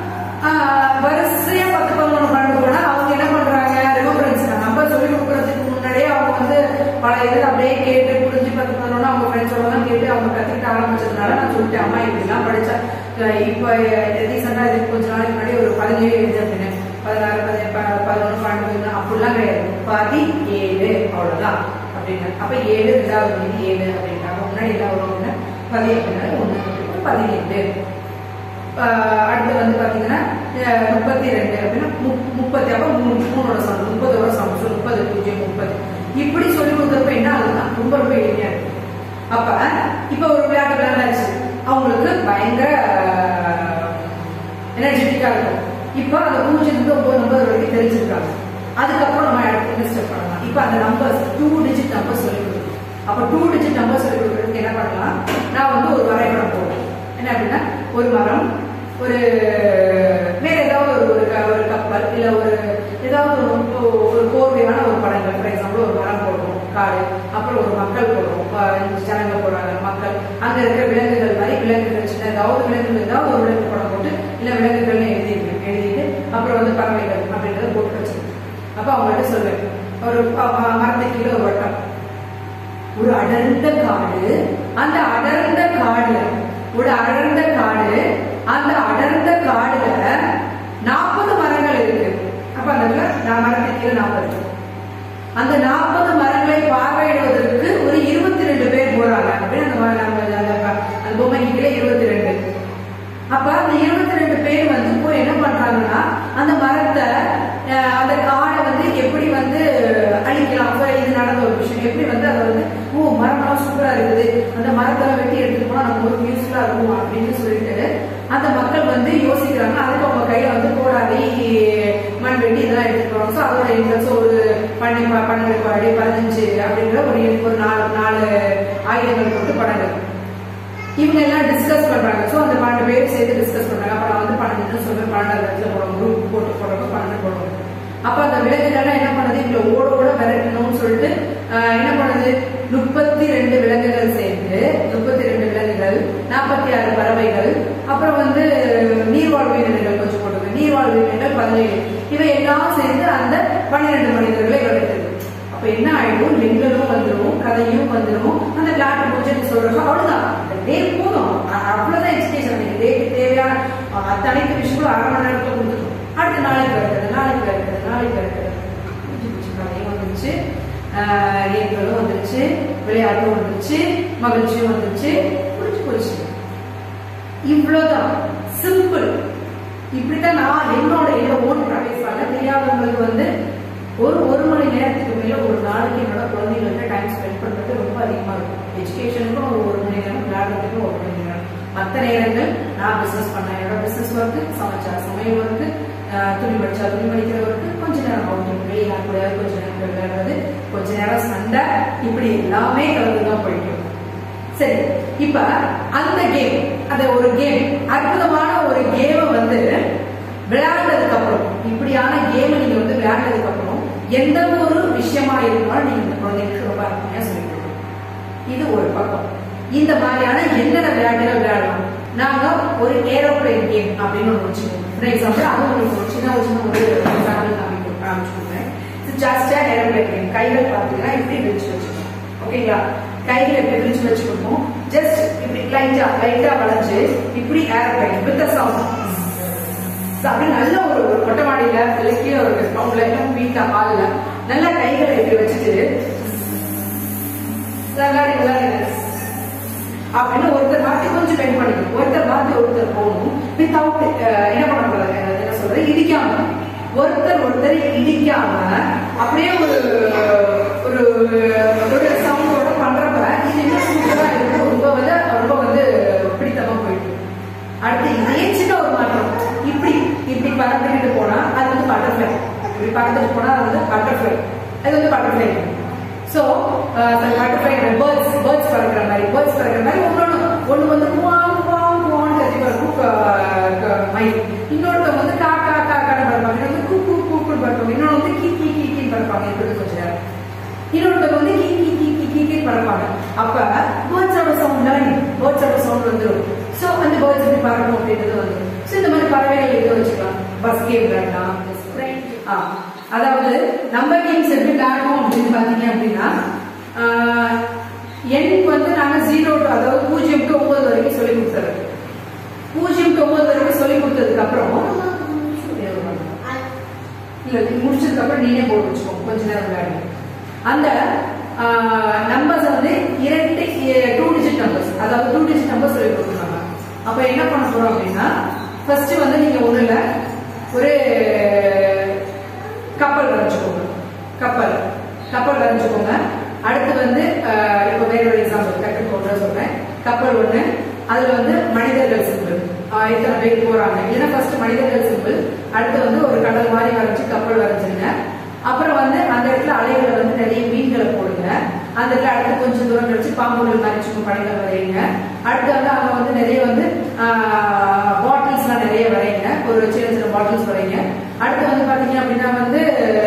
ஆஹ், வரிசையா பத்து பதினொன்று பன்னெண்டு போனா அவங்க என்ன பண்றாங்க ரெமம்பரன்ஸ் நம்பர் சொல்லி கொடுக்கறதுக்கு முன்னாடியே அவங்க வந்து பல இது அப்படியே கேட்டு புரிஞ்சு பத்து பதினொன்று அவங்க ஃப்ரெண்ட்ஸோட தான் கேட்டு அவங்க கத்துக்கிட்டு ஆரம்பிச்சதுனால நான் சொல்லிட்டேன் அம்மா இப்படிலாம் படிச்சேன் அஹ் இப்போ ரீசெண்டா இதுக்கு கொஞ்ச நாளைக்கு முன்னாடி ஒரு பதினேழு எழுதிருந்தேன் பதினாறு பதினேழு ப- பதினொன்று பன்னெண்டு பதிமூணு அப்படிலாம் கிடையாது பதி ஏழு அவ்வளவுதான் அப்படின்னு அப்ப ஏழு ரெண்டாவது மணிக்கு ஏழு அப்படின்றாங்க முன்னாடி என்ன வருவாங்க பதி அப்படின்னா ஒண்ணு பதினெட்டு ஆஹ் அடுத்து வந்து பாத்தீங்கன்னா அஹ் முப்பத்தி ரெண்டு அப்படின்னா மு- முப்பத்தி அப்ப மூணு மூணோட சம் முப்பதோட சம் ஸோ முப்பது பூஜ்ஜியம் முப்பது இப்படி சொல்லி கொடுக்குறப்ப என்ன ஆகுதுன்னா ரொம்ப ரொம்ப எளிமையா இருக்கு அப்ப இப்ப ஒரு விளையாட்டு விளையாடாச்சு அவங்களுக்கு பயங்கர எனர்ஜெட்டிக்கா இருக்கும் இப்ப அந்த பூஜ்ஜியம் இருந்து ஒன்பது நம்பர் வரைக்கும் தெரிஞ்சிருக்காங்க அதுக்கப்புறம் நம்ம அடுத்து என்ன ஸ்டெப் பண்ணலாம் இப்ப அந்த நம்பர்ஸ் டூ டிஜிட் நம்பர் சொல்லி கொடுக்கணும் அப்ப டூ டிஜிட் நம்பர் சொல்லி கொடுக்கறதுக்கு என்ன பண்ணலாம் நான் வந்து ஒரு வரைபடம் போடுறேன் என்ன அப்படின்னா ஒரு மரம் ஒரு வேற ஏதாவது ஒரு ஒரு க- ஒரு கப்பல் இல்ல ஒரு ஏதாவது ஒரு ஒரு- ஒரு கோர்வையான ஒரு படங்கள் ஃபார் எக்ஸாம்பிள் ஒரு மரம் போடுறோம் காடு அப்புறம் ஒரு மக்கள் போடுறோம் ப- ஜனங்க போடுறாங்க மக்கள் அங்க இருக்கிற விலங்குகள் மாதிரி விலங்குகள் சின்ன ஏதாவது விலங்குகள் ஏதாவது ஒரு விலங்கு படம் போட்டு இல்ல விலங்குகள்னு எழுதிருக்கேன் எழுதிட்டு அப்புறம் வந்து பறவைகள் அப்படின்றத போட்டு வச்சிருக்கேன் அப்ப அவங்கள்ட்ட சொல்லுவேன் ஒரு ப- ம- மரத்துக்கு கீழே ஒரு வட்டம் ஒரு அடர்ந்த காடு அந்த அடர்ந்த காடுல ஒரு அடர்ந்த காடு அந்த அடர்ந்த காடுல நாற்பது மரங்கள் இருக்கு அப்ப அந்த இடத்துல நான் மரத்துக்கு கீழே நாற்பது அந்த நாற்பது மரங்களை பார்வையிடுவதற்கு ஒரு இருபத்தி ரெண்டு பேர் போறாங்க அப்படின்னு அந்த ம- நம்ம அந்த- அந்த பொம்மைக்கு கீழே இருபத்தி ரெண்டு அப்ப அந்த இருபத்தி ரெண்டு பேர் வந்து போய் என்ன பண்றாங்கன்னா அந்த மரத்தை அஹ், அந்த காடை வந்து எப்படி வந்து அழிக்கலாம் அப்ப இது நடந்த ஒரு விஷயம் எப்படி வந்து அதை வந்து ஓ மரம்லாம் சூப்பரா இருக்குது அந்த மரத்தெல்லாம் வெட்டி எடுத்துட்டு போனா நமக்கு ஒரு யூஸ்ஃபுல்லா இருக்கும் அப்படின்னு சொல்லிட்டு அந்த மக்கள் வந்து யோசிக்கிறாங்க அதுக்கு அவங்க கையில வந்து கோடாரி மண் வெட்டி இதெல்லாம் எடுத்துட்டு போறாங்க ஸோ அதோட இன்ட்ரெஸ்ட் ஒரு பன்னெண்டு பன்னெண்டு கோடி பதினஞ்சு அப்படிங்கிற ஒரு ஒரு நாலு நாலு ஆயுதங்கள் போட்டு படங்கள் இவங்க எல்லாம் டிஸ்கஸ் பண்றாங்க சோ அந்த பன்னெண்டு பேரும் சேர்த்து டிஸ்கஸ் பண்றாங்க அப்ப நான் வந்து பன்னெண்டு சொல்றேன் பன்னெண்டாவது இடத்துல போடுவோம் குரூப் போட்டு போடுறப்ப பன்னெண்டு போடுவோம் அப்ப அந்த விலங்குகள்லாம் என்ன பண்ணுது இங்க ஓட ஓட விரட்டணும்னு சொல்லிட்டு ஆஹ், என்ன பண்ணுது முப்பத்தி ரெண்டு விலங்குகள் சேர்ந்து முப்பத்தி ரெண்டு விலங்குகள் நாற்பத்தி ஆறு பறவைகள் அப்புறம் வந்து நீர்வாழ் உயிரினங்கள் கொஞ்சம் போட்டுருக்கு நீர்வாழ் உயிரினங்கள் பதினேழு இவை எல்லாம் சேர்ந்து அந்த பன்னிரெண்டு மனிதர்களை விரட்டுது அப்ப என்ன ஆயிடும் எங்களும் வந்துரும் கதையும் வந்துரும் அந்த பிளாட் ப்ரொஜெக்ட் சொல்றோம் அவ்வளவுதான் இந்த டே போதும் அ- அவ்வளவுதான் எஜுகேஷன் நீங்க டேக்கு தேவையான அ- அத்தனைத்து விஷயங்களும் அரை மணி நேரத்துல கொடுத்துரும் அடுத்த நாளைக்கு வருகிறது நாளைக்கு வருகிறது நாளைக்கு வருகிறது முடிஞ்சு போச்சு. கதையும் வந்துருச்சு ஆஹ் எங்களும் வந்துருச்சு விளையாட்டும் வந்துருச்சு மகிழ்ச்சியும் வந்துருச்சு முடிஞ்சு போச்சு இவ்வளவுதான் சிம்பிள் இப்படித்தான் நான் என்னோட என்னோட ஓன் ப்ராக்டிஸ்னால தெரியாதவங்களுக்கு வந்து ஒரு ஒரு மணி நேரத்துக்கு மேல ஒரு நாளைக்கு என்னோட குழந்தைங்கள்ட்ட டைம் ஸ்பெண்ட் பண்றது ரொம்ப அதிகமா இருக்கும் எஜுகேஷனுக்கும் ஒரு ஒரு மணி நேரம் விளையாடுறதுக்கும் ஒரு மணி நேரம் மற்ற நேரங்கள் நான் பிசினஸ் பண்ணேன் என்னோட பிசினஸ் ஒர்க்கு சமைச்சா சமையல் ஒர்க்கு துணி படிச்சா துணி படிக்கிற ஒர்க்கு கொஞ்ச நேரம் அவுட்டிங் வெளியே யார் கூடயாவது கொஞ்ச நேரம் விளையாடுறது கொஞ்ச நேரம் சண்டை இப்படி எல்லாமே கலந்து தான் போயிட்டு இருக்கும். சரி இப்ப அந்த கேம் அந்த ஒரு கேம் அற்புதமான ஒரு கேமை வந்து விளையாண்டதுக்கு அப்புறம் இப்படியான கேம் நீங்க வந்து விளையாண்டதுக்கு அப்புறம் எந்த ஒரு விஷயமா இருந்தாலும் நீங்க இந்த குழந்தைங்களுக்கு ரொம்ப அருமையா சொல்லிக் கொடுக்கணும் இது ஒரு பக்கம் இந்த மாதிரியான என்னென்ன விளையாட்டுகள் விளையாடலாம் நாங்க ஒரு ஏரோப்ளேன் கேம் அப்படின்னு ஒன்று வச்சுக்கோம் ஃபார் எக்ஸாம்பிள் அது உங்களுக்கு ஒரு சின்ன ஒரு சின்ன ஒரு எக்ஸாம்பிள் காமிக்க காமிச்சுக்கோங்க ஜஸ்ட் ஏரோப்ளேன் கேம் கைகள் பார்த்தீங்கன்னா இப்படி விரிச்சு வச்சுக்கணும் ஓகேங்களா கைகளை இப்படி விரிச்சு வச்சுக்கணும் ஜஸ்ட் இப்படி லைட்டா லைட்டா வளைஞ்சு இப்படி ஏரோப்ளேன் வித் சவுண்ட் அப்படி நல்ல ஒரு ஒரு மொட்டை மாடியில இல்ல கீழே ஒரு கிரவுண்ட்ல இல்ல வீட்டா ஹால்ல நல்லா கைகளை இப்படி வச்சுட்டு விளையாடி விளையாடுங்க அப்படின்னு ஒருத்தர் மாத்தி கொஞ்சம் பெண்ட் பண்ணிக்கணும் ஒருத்தர் மாத்தி ஒருத்தர் போகணும் வித்தவுட் என்ன பண்ண போறாங்க என்ன சொல்றது இடிக்காம ஒருத்தர் ஒருத்தர் இடிக்காம அப்படியே ஒரு ஒரு ஒரு சவுண்டோட பண்றப்ப இது இன்னும் சூப்பரா இருக்கும் ரொம்ப வந்து ரொம்ப வந்து பிடித்தமா போயிட்டு அடுத்து இதே சின்ன ஒரு மாற்றம் இப்படி இப்படி பறந்துக்கிட்டு போனா அது வந்து பட்டர்ஃப்ளை இப்படி பறந்துட்டு போனா அது வந்து பட்டர்ஃப்ளை அது வந்து butterfly so butterfly birds birds பறக்கிற மாதிரி பேர்ட்ஸ் பறக்கிற மாதிரி ஒன்னொன்று ஒன்று வந்து குவாங் குவாங் குவான்னு கத்தி பறக்கும் க- க- மயில் இன்னொருத்தவங்க வந்து கா கா கா கான்னு பறப்பாங்க இன்னொரு வந்து கூ கூ கூக்குன்னு பறப்பாங்க இன்னொன்று வந்து கீ கீ கீ கீன்னு பறப்பாங்க இருக்கிறது கொஞ்ச நேரம் இன்னொருத்தவங்க வந்து கீ கீ கீ கீ கீ கீ பறப்பாங்க அப்ப பேர்ட்ஸோட சவுண்ட் லேர்னிங் பேர்ட்ஸோட சவுண்ட் வந்துடும் ஸோ அந்த பேர்ட்ஸ் எப்படி பறக்கணும் அப்படின்றது வந்துடும் ஸோ இந்த மாதிரி பறவைகள் எங்க வச்சுக்கலாம் பஸ் கேம் விளையாடலாம் ஆ, அதாவது நம்ம கேம்ஸ் எப்படி விளையாடுவோம் அப்படின்னு பாத்தீங்க அப்படின்னா ஆஹ், எண் வந்து நாங்க ஜீரோ அதாவது பூஜ்ஜியம் டு ஒன்பது வரைக்கும் சொல்லி கொடுத்துறது பூஜ்ஜியம் டு ஒன்பது வரைக்கும் சொல்லி கொடுத்ததுக்கு அப்புறம் இல்ல நீ முடிச்சதுக்கு அப்புறம் நீனே போட்டு வச்சுக்கோ கொஞ்ச நேரம் விளையாடு அந்த நம்பர்ஸ் வந்து இரண்டு டூ டிஜிட் நம்பர்ஸ் அதாவது டூ டிஜிட் நம்பர்ஸ் சொல்லி கொடுத்துருக்காங்க அப்ப என்ன பண்ண போறோம் அப்படின்னா ஃபர்ஸ்ட் வந்து நீங்க ஒண்ணு இல்ல ஒரு கப்பல் வரைஞ்சுக்கோங்க கப்பல் கப்பல் வரைஞ்சுக்கோங்க அடுத்து வந்து ஆஹ், இப்ப வேற ஒரு எக்ஸாம்பிள் கட்டு போடுற சொல்றேன் கப்பல் ஒண்ணு அதுல வந்து மனிதர்கள் சிம்பிள் இத்தனை பேர் போறாங்க ஏன்னா ஃபர்ஸ்ட் மனிதர்கள் சிம்பிள் அடுத்து வந்து ஒரு கடல் மாதிரி வரைஞ்சு கப்பல் வரைஞ்சிருங்க அப்புறம் வந்து அந்த இடத்துல அலைகளை வந்து நிறைய மீன்களை போடுங்க அந்த இடத்துல அடுத்து கொஞ்சம் தூரம் கழிச்சு பாம்புகள் மாதிரி சும்மா படங்கள் வரையுங்க அடுத்து வந்து அங்க வந்து நிறைய வந்து பாட்டில்ஸ்லாம் நிறைய வரையுங்க ஒரு சின்ன சின்ன பாட்டில்ஸ் வரையுங்க அடுத்து வந்து பாத்தீங்க அப்படின்னா வந்து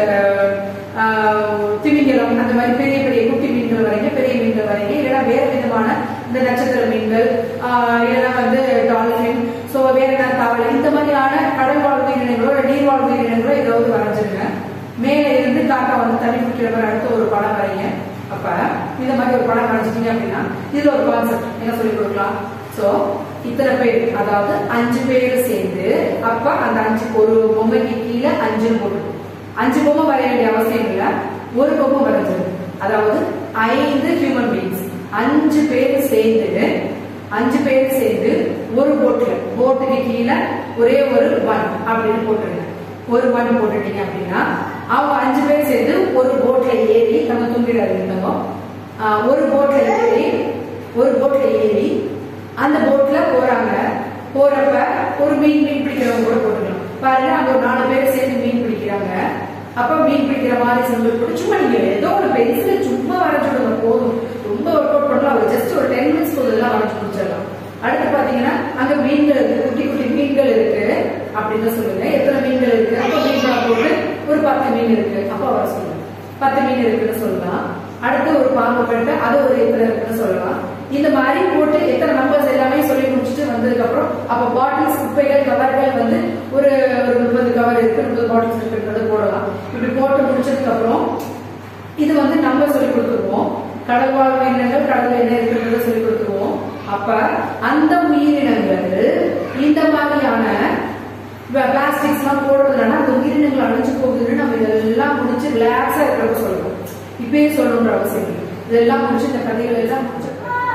ஆஹ், திமிங்கலம் அந்த மாதிரி பெரிய பெரிய குட்டி மீன்கள் வரைங்க பெரிய மீன்கள் வரைங்க இல்லைன்னா வேற விதமான இந்த நட்சத்திர மீன்கள் ஆஹ், இல்லைன்னா வந்து டால்பின் ஸோ வேற என்ன தவளை இந்த மாதிரியான கடல் வாழ் உயிரினங்களோ இல்லை நீர் வாழ் உயிரினங்களோ ஏதாவது வரைஞ்சிருங்க மேலே இருந்து காக்கா வந்து தண்ணி குடிக்கிற மாதிரி அடுத்து ஒரு படம் வரைங்க அப்ப இந்த மாதிரி ஒரு படம் வரைஞ்சிட்டீங்க அப்படின்னா இதுல ஒரு கான்செப்ட் என்ன சொல்லி கொடுக்கலாம் சோ இத்தனை பேர் அதாவது அஞ்சு பேர் சேர்ந்து அப்ப அந்த அஞ்சு ஒரு பொம்மைக்கு கீழே அஞ்சு போட்டு அஞ்சு பொம்மை வரைய வேண்டிய அவசியம் இல்ல ஒரு பக்கம் வரைஞ்சது அதாவது ஐந்து ஹியூமன் பீயிங்ஸ் அஞ்சு பேர் சேர்ந்து அஞ்சு பேர் சேர்ந்து ஒரு போட்ல போட்டுக்கு கீழே ஒரே ஒரு ஒன் அப்படின்னு போட்டுருங்க ஒரு ஒன் போட்டுட்டீங்க அப்படின்னா அவங்க அஞ்சு பேர் சேர்ந்து ஒரு போட்ல ஏறி நம்ம தூங்கிடாது இருந்தோம் ஆஹ் ஒரு போட்ல ஏறி ஒரு போட்ல ஏறி அந்த போட்ல போறாங்க போறப்ப ஒரு மீன் மீன் பிடிக்கிறவங்க கூட போட்டுக்கலாம் பாருங்க அங்க ஒரு நாலு பேர் சேர்ந்து மீன் பிடிக்கிறாங்க அப்ப மீன் பிடிக்கிற மாதிரி சிம்பிள் போட்டு சும்மா நீங்க ஏதோ ஒரு பென்சில் சும்மா வரைஞ்சு விடுங்க போதும் ரொம்ப ஒர்க் அவுட் பண்ணலாம் ஒரு ஜஸ்ட் ஒரு டென் மினிட்ஸ் எல்லாம் வரைஞ்சு முடிச்சிடலாம் அடுத்து பாத்தீங்கன்னா அங்க மீன்கள் இருக்கு குட்டி குட்டி மீன்கள் இருக்கு அப்படின்னு சொல்லுங்க எத்தனை மீன்கள் இருக்கு அப்ப மீன் போட்டு ஒரு பத்து மீன் இருக்கு அப்ப வர சொல்லுங்க பத்து மீன் இருக்குன்னு சொல்லலாம் அடுத்து ஒரு பாம்பு பெட்டு அது ஒரு எத்தனை இருக்குன்னு சொல்லலாம் இந்த மாதிரி போட்டு எத்தனை நம்பர்ஸ் எல்லாமே சொல்லி முடிச்சுட்டு வந்ததுக்கு அப்புறம் அப்ப பாட்டில்ஸ் குப்பைகள் கவர்கள் வந்து ஒரு ஒரு முப்பது கவர் இருக்கு முப்பது பாட்டில்ஸ் இருக்குன்றது போடலாம் இப்படி போட்டு முடிச்சதுக்கு அப்புறம் இது வந்து நம்ம சொல்லி கொடுத்துருவோம் கடல் வாழ் உயிரினங்கள் கடல் என்ன இருக்குன்றத சொல்லி கொடுத்துருவோம் அப்ப அந்த உயிரினங்கள் இந்த மாதிரியான பிளாஸ்டிக்ஸ் எல்லாம் போடுறதுனால அந்த உயிரினங்கள் அழிஞ்சு போகுதுன்னு நம்ம இதெல்லாம் முடிச்சு ரிலாக்ஸா இருக்கிறப்ப சொல்றோம் இப்பயே சொல்லணுன்ற அவசியம் இல்லை இதெல்லாம் முடிச்சு இந்த கதைகள் எல்லாம் முடிச்சு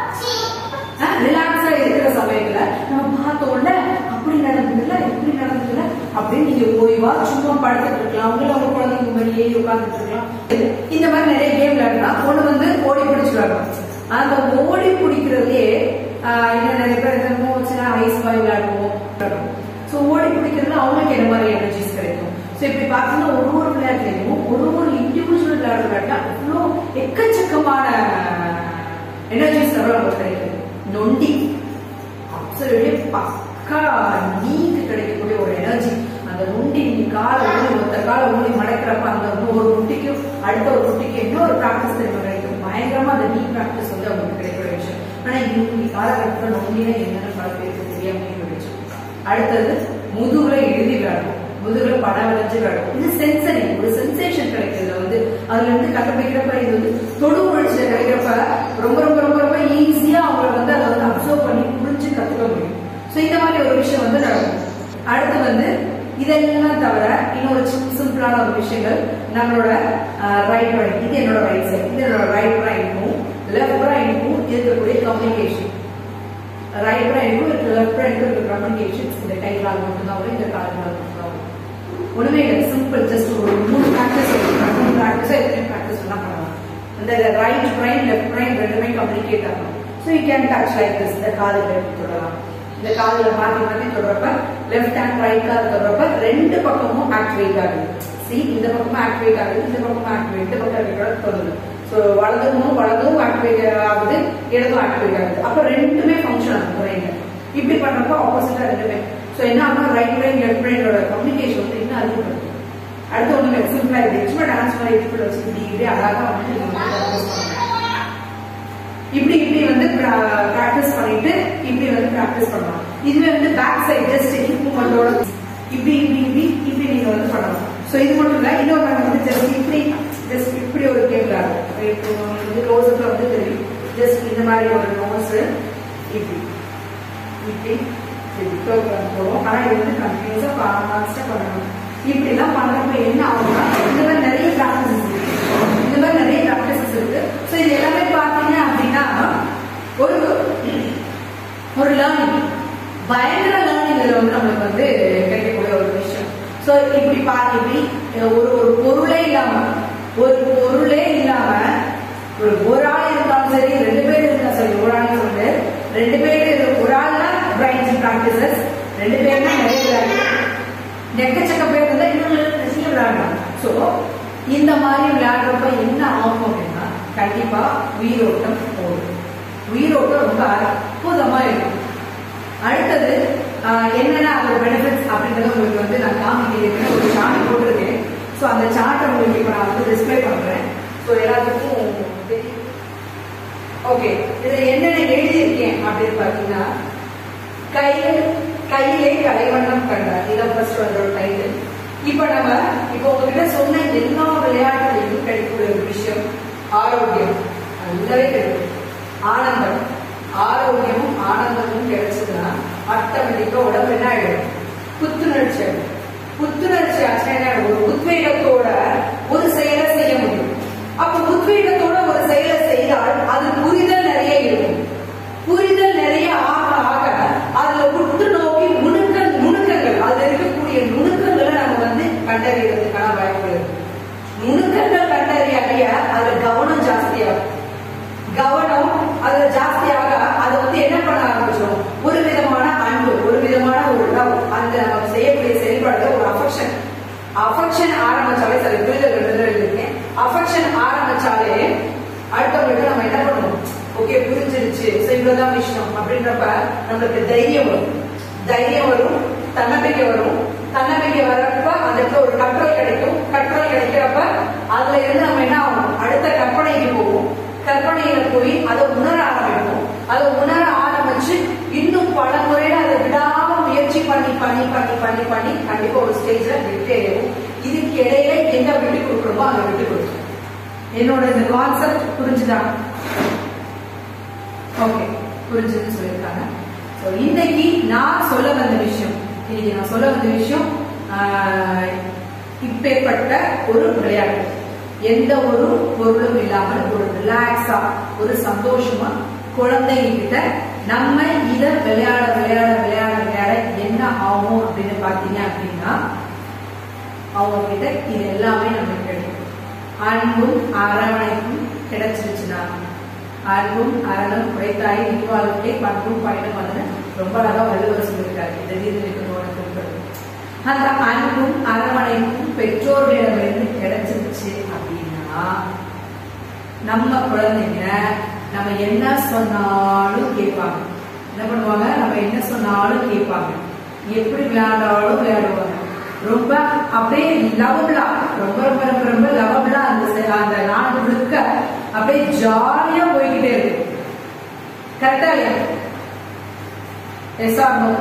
ரிலாக்ஸா இருக்கிற சமயத்துல நம்ம பார்த்த உடனே அப்படி நடந்ததுல இப்படி நடந்ததுல அப்படின்னு நீங்க ஓய்வா சும்மா படுத்துட்டு இருக்கலாம் அவங்கள அவங்க குழந்தைங்க முன்னாடி ஏறி உட்கார்ந்துட்டு இருக்கலாம் இந்த மாதிரி நிறைய கேம் விளையாடலாம் ஒண்ணு வந்து ஓடி பிடிச்சு விளையாடலாம் அந்த ஓடி பிடிக்கிறதுலயே ஆஹ் இன்னும் நிறைய பேர் என்னமோ வச்சுன்னா ஐஸ் பாய் விளையாடுவோம் ஸோ ஓடி பிடிக்கிறதுல அவங்களுக்கு என்ன மாதிரி எனர்ஜிஸ் கிடைக்கும் ஸோ இப்படி பார்த்தீங்கன்னா ஒரு ஒரு விளையாட்டுலையும் ஒரு ஒரு இண்டிவிஜுவல் விளையாடுற விளையாட்டு அவ்வளோ எக்கச்சக்கமான எனர்ஜிஸ் லெவல் நமக்கு கிடைக்கும் நொண்டி அப்சல்யூட்லி பக்கா நீக்கு கிடைக்கக்கூடிய ஒரு எனர்ஜி அந்த நொண்டி நீ காலை ஊனி ஒத்த காலை ஊனி மடக்கிறப்ப அந்த ஒரு முட்டிக்கு அடுத்த ஒரு முட்டிக்கு இன்னொரு ப்ராக்டிஸ் தெரியுமா கிடைக்கும் பயங்கரமா அந்த நீ ப்ராக்டிஸ் வந்து அவங்களுக்கு கிடைக்கிற விஷயம் ஆனா இன்னைக்கு காலகட்டத்தில் நொண்டினா என்னென்ன பல பேருக்கு தெரியாம போயிடுச்சு அடுத்தது முதுகுல எழுதி விளையாடும் முதுகுல படம் வளைஞ்சு விளையாடும் இது சென்சரி ஒரு சென்சேஷன் கிடைக்கிறது வந்து அதுல இருந்து கண்டுபிடிக்கிறப்ப இது வந்து தொடு உணர்ச்சியில கிடைக்கிறப்ப ரொம்ப ரொம்ப ரொம்ப ரொம்ப ஈஸியா அவங்களை வந்து அதை வந்து அப்சர்வ் பண்ணி புரிஞ்சு கத்துக்க முடியும் ஸோ இந்த மாதிரி ஒரு விஷயம் வந்து நடக்கும் அடுத்து வந்து இதெல்லாம் தவிர இன்னொரு சிம்பிளான ஒரு விஷயங்கள் நம்மளோட ரைட் ரைட் இது என்னோட ரைட் சைடு இது என்னோட ரைட் ரைட்டும் லெஃப்ட் ரைட்டும் இருக்கக்கூடிய கம்யூனிகேஷன் ரைட் ரைட்டும் இருக்கு லெஃப்ட் ரைட்டும் இருக்க கம்யூனிகேஷன்ஸ் இந்த கைகளால் மட்டும்தான் வரும் இந்த கால்களால் மட்டும்தான் வரும் ஒண்ணுமே இல்லை சிம்பிள் ஜஸ்ட் ஒரு மூணு ப்ராக்டிஸ் மூணு ப்ராக்டிஸ் எத்தனை ப்ராக்டிஸ் வேணா பண்ணலாம் இந்த ரைட் பிரைன் லெஃப்ட் பிரைன் ரெண்டுமே கம்யூனிகேட் ஆகணும் so you can touch like this இந்த காதில் எப்படி தொடலாம் இந்த காதில் மாற்றி மாற்றி தொடரப்ப லெஃப்ட் ஹேண்ட் ரைட் காது தொடரப்ப ரெண்டு பக்கமும் ஆக்டிவேட் ஆகுது சி இந்த பக்கமும் ஆக்டிவேட் ஆகுது இந்த பக்கமும் ஆக்டிவேட் இந்த பக்கம் இருக்கிறது தொடருது ஸோ வலதுமும் வலதும் ஆக்டிவேட் ஆகுது இடதும் ஆக்டிவேட் ஆகுது அப்போ ரெண்டுமே ஃபங்க்ஷன் ஆகும் பிரெயின்ல இப்படி பண்றப்ப ஆப்போசிட்டா ரெண்டுமே ஸோ என்ன ஆகும் ரைட் பிரெயின் லெஃப்ட் பிரெயினோட கம்யூனிகேஷன் வந்து இன்னும் அதிகப்படுத்தும் அடுத்து ஒண்ணு சிம்பிளா இருக்கு சும்மா டான்ஸ் மாதிரி இப்படி வச்சு இப்படி இப்படி அழகா வந்து நீங்க வந்து practice பண்ணலாம். இப்படி இப்படி வந்து பிராக்டிஸ் பண்ணிட்டு இப்படி வந்து பிராக்டிஸ் பண்ணலாம் இதுவே வந்து பேக் சைடு ஜஸ்ட் ஹிப் மூமெண்டோட இப்படி இப்படி இப்படி இப்படி நீங்க வந்து பண்ணலாம் ஸோ இது மட்டும் இல்ல இன்னொரு நாங்க வந்து ஜஸ்ட் இப்படி ஜஸ்ட் இப்படி ஒரு கேம் விளையாடும் இப்போ வந்து க்ளோஸ்அப்ல வந்து தெரியும் ஜஸ்ட் இந்த மாதிரி ஒரு நோஸ் இப்படி இப்படி இப்படி curve பண்ண போறோம் ஆனா இது வந்து கண்டினியூஸா கான்ஸ்டா பண்ணணும் இப்படி எல்லாம் பண்றப்ப என்ன ஆகும்னா இந்த மாதிரி நிறைய ப்ராக்டிசஸ் இருக்கு இந்த மாதிரி நிறைய ப்ராக்டிசஸ் இருக்கு ஸோ இது எல்லாமே பார்த்தீங்க அப்படின்னா ஒரு ஒரு லேர்னிங் பயங்கர லேர்னிங் இதுல வந்து நம்மளுக்கு வந்து கிடைக்கக்கூடிய ஒரு விஷயம் ஸோ இப்படி பார்த்து இப்படி ஒரு ஒரு பொருளே இல்லாம ஒரு பொருளே இல்லாம ஒரு ஒரு ஆள் இருந்தாலும் சரி ரெண்டு பேர் இருந்தாலும் சரி ஒரு ஆள் சொல்லிட்டு ரெண்டு பேர் ஒரு ஆள்னா பிரைன்ஸ் ப்ராக்டிசஸ் ரெண்டு பேர்னா நிறைய விளையாட்டு எக்கச்சக்க பேர் இருந்தா இன்னும் நிறைய விளையாடலாம் ஸோ இந்த மாதிரி விளையாடுறப்ப என்ன ஆகும் அப்படின்னா கண்டிப்பா உயிரோட்டம் போடும் உயிரோட்டம் ரொம்ப அற்புதமா இருக்கும் அடுத்தது ஆஹ், என்னென்ன அதோட பெனிஃபிட்ஸ் அப்படின்றத உங்களுக்கு வந்து நான் காமிக்கிறேன் ஒரு சார்ட் போட்டிருக்கேன் ஸோ அந்த சார்ட்டை உங்களுக்கு இப்போ நான் வந்து டிஸ்பிளே பண்றேன் ஸோ எல்லாத்துக்கும் தெரியும் ஓகே இதுல என்னென்ன எழுதியிருக்கேன் அப்படின்னு பார்த்தீங்கன்னா கையில் கையிலே கலைவண்ணம் கண்டார் இதான் ஃபர்ஸ்ட் ஒரு டைட்டில் இப்போ நம்ம இப்போ உங்ககிட்ட சொன்ன எல்லா விளையாட்டுலையும் கிடைக்கக்கூடிய ஒரு விஷயம் ஆரோக்கியம் நல்லாவே கிடைக்கும் ஆனந்தம் ஆரோக்கியமும் ஆனந்தமும் கிடைச்சதுன்னா ஆட்டோமேட்டிக்கா உடம்பு என்ன ஆயிடும் புத்துணர்ச்சி ஆயிடும் புத்துணர்ச்சி ஆச்சுன்னா என்ன ஆயிடும்? ஒரு உத்வேகத்தோட ஒரு செயலை செய்ய முடியும் ஜாஸ்தியாகும் கவனம் அதுல ஜாஸ்தியாக அதை வந்து என்ன பண்ண ஆரம்பிச்சிடும் ஒரு விதமான அன்பு ஒரு விதமான ஒரு லவ் அந்த நம்ம செய்யக்கூடிய செயல்பாடுல ஒரு அஃபெக்ஷன் அஃபெக்ஷன் ஆரம்பிச்சாலே சரி புரிதல் இருக்கேன் அஃபெக்ஷன் ஆரம்பிச்சாலே அடுத்தவங்களுக்கு நம்ம என்ன பண்ணுவோம் ஓகே புரிஞ்சிருச்சு சோ இவ்வளவுதான் விஷயம் அப்படின்றப்ப நம்மளுக்கு தைரியம் வரும் தைரியம் வரும் தன்னம்பிக்கை வரும் தன்னம்பிக்கை வர்றப்ப அந்த இடத்துல ஒரு கண்ட்ரோல் கிடைக்கும் கண்ட்ரோல் கிடைக்கிறப்ப அதுல இருந்து நம்ம என்ன ஆகும் அடுத்த கற்பனைக்கு போவோம் கற்பனையில போய் அதை உணர ஆரம்பிப்போம் அதை உணர ஆரம்பிச்சு இன்னும் பல முறையில அதை விடாம முயற்சி பண்ணி பண்ணி பண்ணி பண்ணி பண்ணி கண்டிப்பா ஒரு ஸ்டேஜ்ல விட்டு எறியும் இதுக்கு இடையில எங்க விட்டு கொடுக்கணுமோ அங்க விட்டு கொடுக்கணும் என்னோட இந்த கான்செப்ட் புரிஞ்சுதா ஓகே புரிஞ்சுதுன்னு சொல்லியிருக்காங்க ஸோ இன்னைக்கு நான் சொல்ல வந்த விஷயம் இன்னைக்கு நான் சொல்ல வந்த விஷயம் ஆஹ், இப்பேற்பட்ட ஒரு விளையாட்டு எந்த ஒரு பொருளும் இல்லாமல் ஒரு ரிலாக்ஸா ஒரு சந்தோஷமா குழந்தைகிட்ட நம்ம இத விளையாட விளையாட விளையாட விளையாட என்ன ஆகும் அப்படின்னு பாத்தீங்க அப்படின்னா அவங்க கிட்ட இது எல்லாமே நமக்கு கிடைக்கும் அன்பும் அரவணைப்பும் கிடைச்சிருச்சுன்னா அன்பும் அரணம் உடைத்தாய் நிர்வாகத்தை பண்பும் பயணம் வந்து ரொம்ப அழகா வள்ளுவர் சொல்லியிருக்காரு இந்த வீதிகளுக்கு குறிப்பிடுறது அந்த அன்பும் அரவணைப்பும் பெற்றோர்களிடமிருந்து கிடைச்சிருச்சு அப்படின்னா நம்ம குழந்தைங்க நம்ம என்ன சொன்னாலும் கேட்பாங்க என்ன பண்ணுவாங்க நம்ம என்ன சொன்னாலும் கேட்பாங்க எப்படி விளையாண்டாலும் விளையாடுவாங்க ரொம்ப அப்படியே லவபிளா ரொம்ப ரொம்ப ரொம்ப ரொம்ப லவபிளா அந்த செ- அந்த நாள் முழுக்க அப்படியே ஜாலியா போய்கிட்டே இருக்கு கரெக்டா இல்லையா yes or no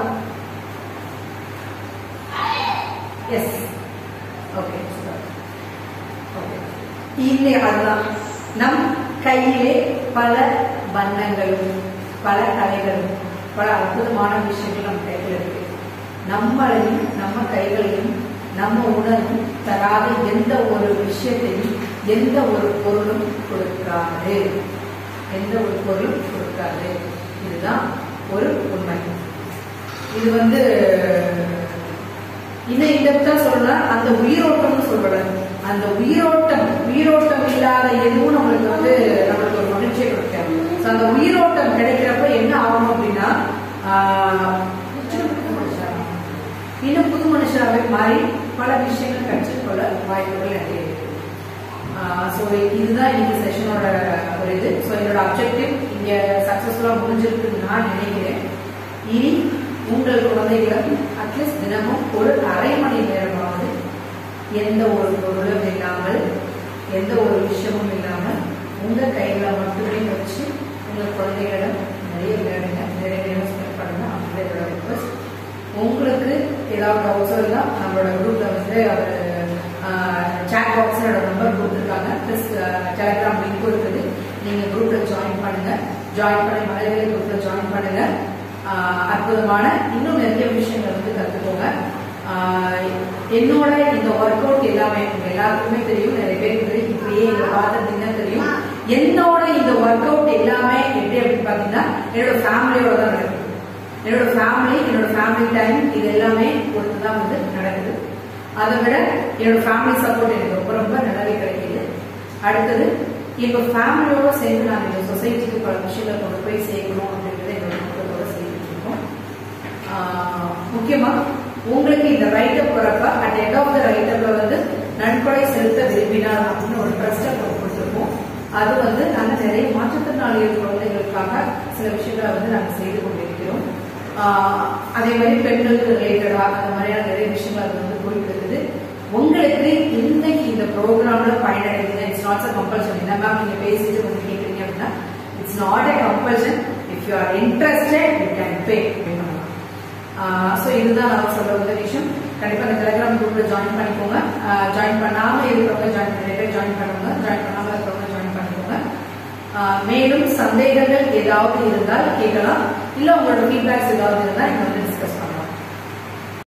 yes okay okay இல்லை அதுதான் நம் கையிலே பல வண்ணங்களும் பல கலைகளும் பல அற்புதமான விஷயங்கள் நம்ம கையில் இருக்கு நம்மளையும் நம்ம கைகளையும் நம்ம உணர்வும் தராத எந்த ஒரு விஷயத்தையும் எந்த ஒரு பொருளும் கொடுக்காது எந்த ஒரு பொருளும் கொடுக்காது இதுதான் ஒரு உண்மை இது வந்து இன்னும் இந்த சொல்லணும்னா அந்த உயிரோட்டம்னு சொல்றேன் அந்த உயிரோட்டம் உயிரோட்டம் இல்லாத எதுவும் நம்மளுக்கு வந்து நம்மளுக்கு ஒரு மகிழ்ச்சியை கொடுக்காது So, அந்த உயிரோட்டம் கிடைக்கிறப்ப என்ன ஆகும் அப்படின்னா ஆஹ், இன்னும் புது மனுஷராகவே மாறி பல விஷயங்கள் கற்றுக்கொள்ள வாய்ப்புகள் நிறைய இருக்கு ஸோ இதுதான் இன்னைக்கு செஷனோட ஒரு இது ஸோ என்னோட அப்ஜெக்டிவ் இங்கே சக்ஸஸ்ஃபுல்லாக முடிஞ்சிருக்குன்னு நான் நினைக்கிறேன் இனி உங்கள் குழந்தைகளை அட்லீஸ்ட் தினமும் ஒரு அரை மணி நேரமாவது எந்த ஒரு பொருளும் இல்லாமல் எந்த ஒரு விஷயமும் இல்லாமல் உங்கள் கைகளை மட்டுமே வச்சு உங்கள் குழந்தைகளிடம் நிறைய விளையாடுங்க நிறைய நேரம் ஸ்பெண்ட் பண்ணுங்க அப்படின்றத ரிக்வஸ்ட் உங்களுக்கு ஏதாவது டவுட்ஸோ இருந்தால் நம்மளோட குரூப்ல வந்து அவர் சாட் பாக்ஸோட நம்பர் கொடுத்துருக்காங்க ப்ளஸ் டெலகிராம் லிங்க் இருக்குது நீங்கள் குரூப்ல ஜாயின் பண்ணுங்க ஜாயின் பண்ணி மலையாள குரூப்ல ஜாயின் பண்ணுங்க ஆஹ் அற்புதமான இன்னும் நிறைய விஷயங்கள் வந்து கற்றுக்கோங்க ஆஹ் என்னோட இந்த ஒர்க் அவுட் எல்லாமே உங்க எல்லாருக்குமே தெரியும் நிறைய பேருக்கு தெரியும் இப்படியே எங்க பார்த்தீங்கன்னா தெரியும் என்னோட இந்த ஒர்க் அவுட் எல்லாமே எப்படி அப்படின்னு பார்த்தீங்கன்னா என்னோட ஃபேமிலியோட தான் நடக்குது என்னோட ஃபேமிலி என்னோட ஃபேமிலி டைம் இது எல்லாமே பொறுத்து தான் வந்து நடக்குது அதை விட என்னோட ஃபேமிலி சப்போர்ட் எனக்கு ரொம்ப ரொம்ப நல்லாவே கிடைக்குது அடுத்தது எங்க ஃபேமிலியோட சேர்ந்து நாங்கள் இந்த சொசைட்டிக்கு பல விஷயங்களை கொண்டு போய் சேர்க்கணும் அப்படின்றத என்னோட நோக்கத்தோட செய்துட்டு இருக்கோம் ஆஹ் முக்கியமா உங்களுக்கு இந்த ரைட்டப் போறப்ப அட் எண்ட் ஆஃப் த ரைட்டப்ல வந்து நன்கொடை செலுத்த விரும்பினார் அப்படின்னு ஒரு ட்ரஸ்ட்டை கொடுத்துருக்கோம் அது வந்து நாங்கள் நிறைய மாற்றுத்திறனாளிகள் குழந்தைகளுக்காக சில விஷயங்களை வந்து நாங்கள் செய்து கொண்டிருக்கிறோம் ஆஹ் அதே மாதிரி பெண்களுக்கு ரிலேட்டடா அந்த மாதிரியான நிறைய விஷயங்கள் அது வந்து போயிட்டு இருக்குது உங்களுக்கு இன்னைக்கு இந்த ப்ரோக்ராம்ல பயனடைகிறது இட்ஸ் நாட் அ கம்பல்ஷன் என்ன மேம் நீங்க பேசிட்டு வந்து கேட்குறீங்க அப்படின்னா it's not a compulsion if you are interested you can pay so இதுதான் நான் சொல்ல வந்த விஷயம் கண்டிப்பா இந்த டெலிகிராம் குரூப்ல ஜாயின் பண்ணிக்கோங்க ஜாயின் பண்ணாம இருக்கிறவங்க ஜாயின் நிறைய ஜாயின் பண்ணுங்க ஜாயின் பண்ணாம இருக்கிறவங்க ஜாயின் பண்ணிக்கோங்க ஆஹ் மேலும் சந்தேகங்கள் ஏதாவது இருந்தால் கேட்கலாம் இல்ல உங்களோட ஃபீட்பேக்ஸ் ஏதாவது இருந்தால் இந்த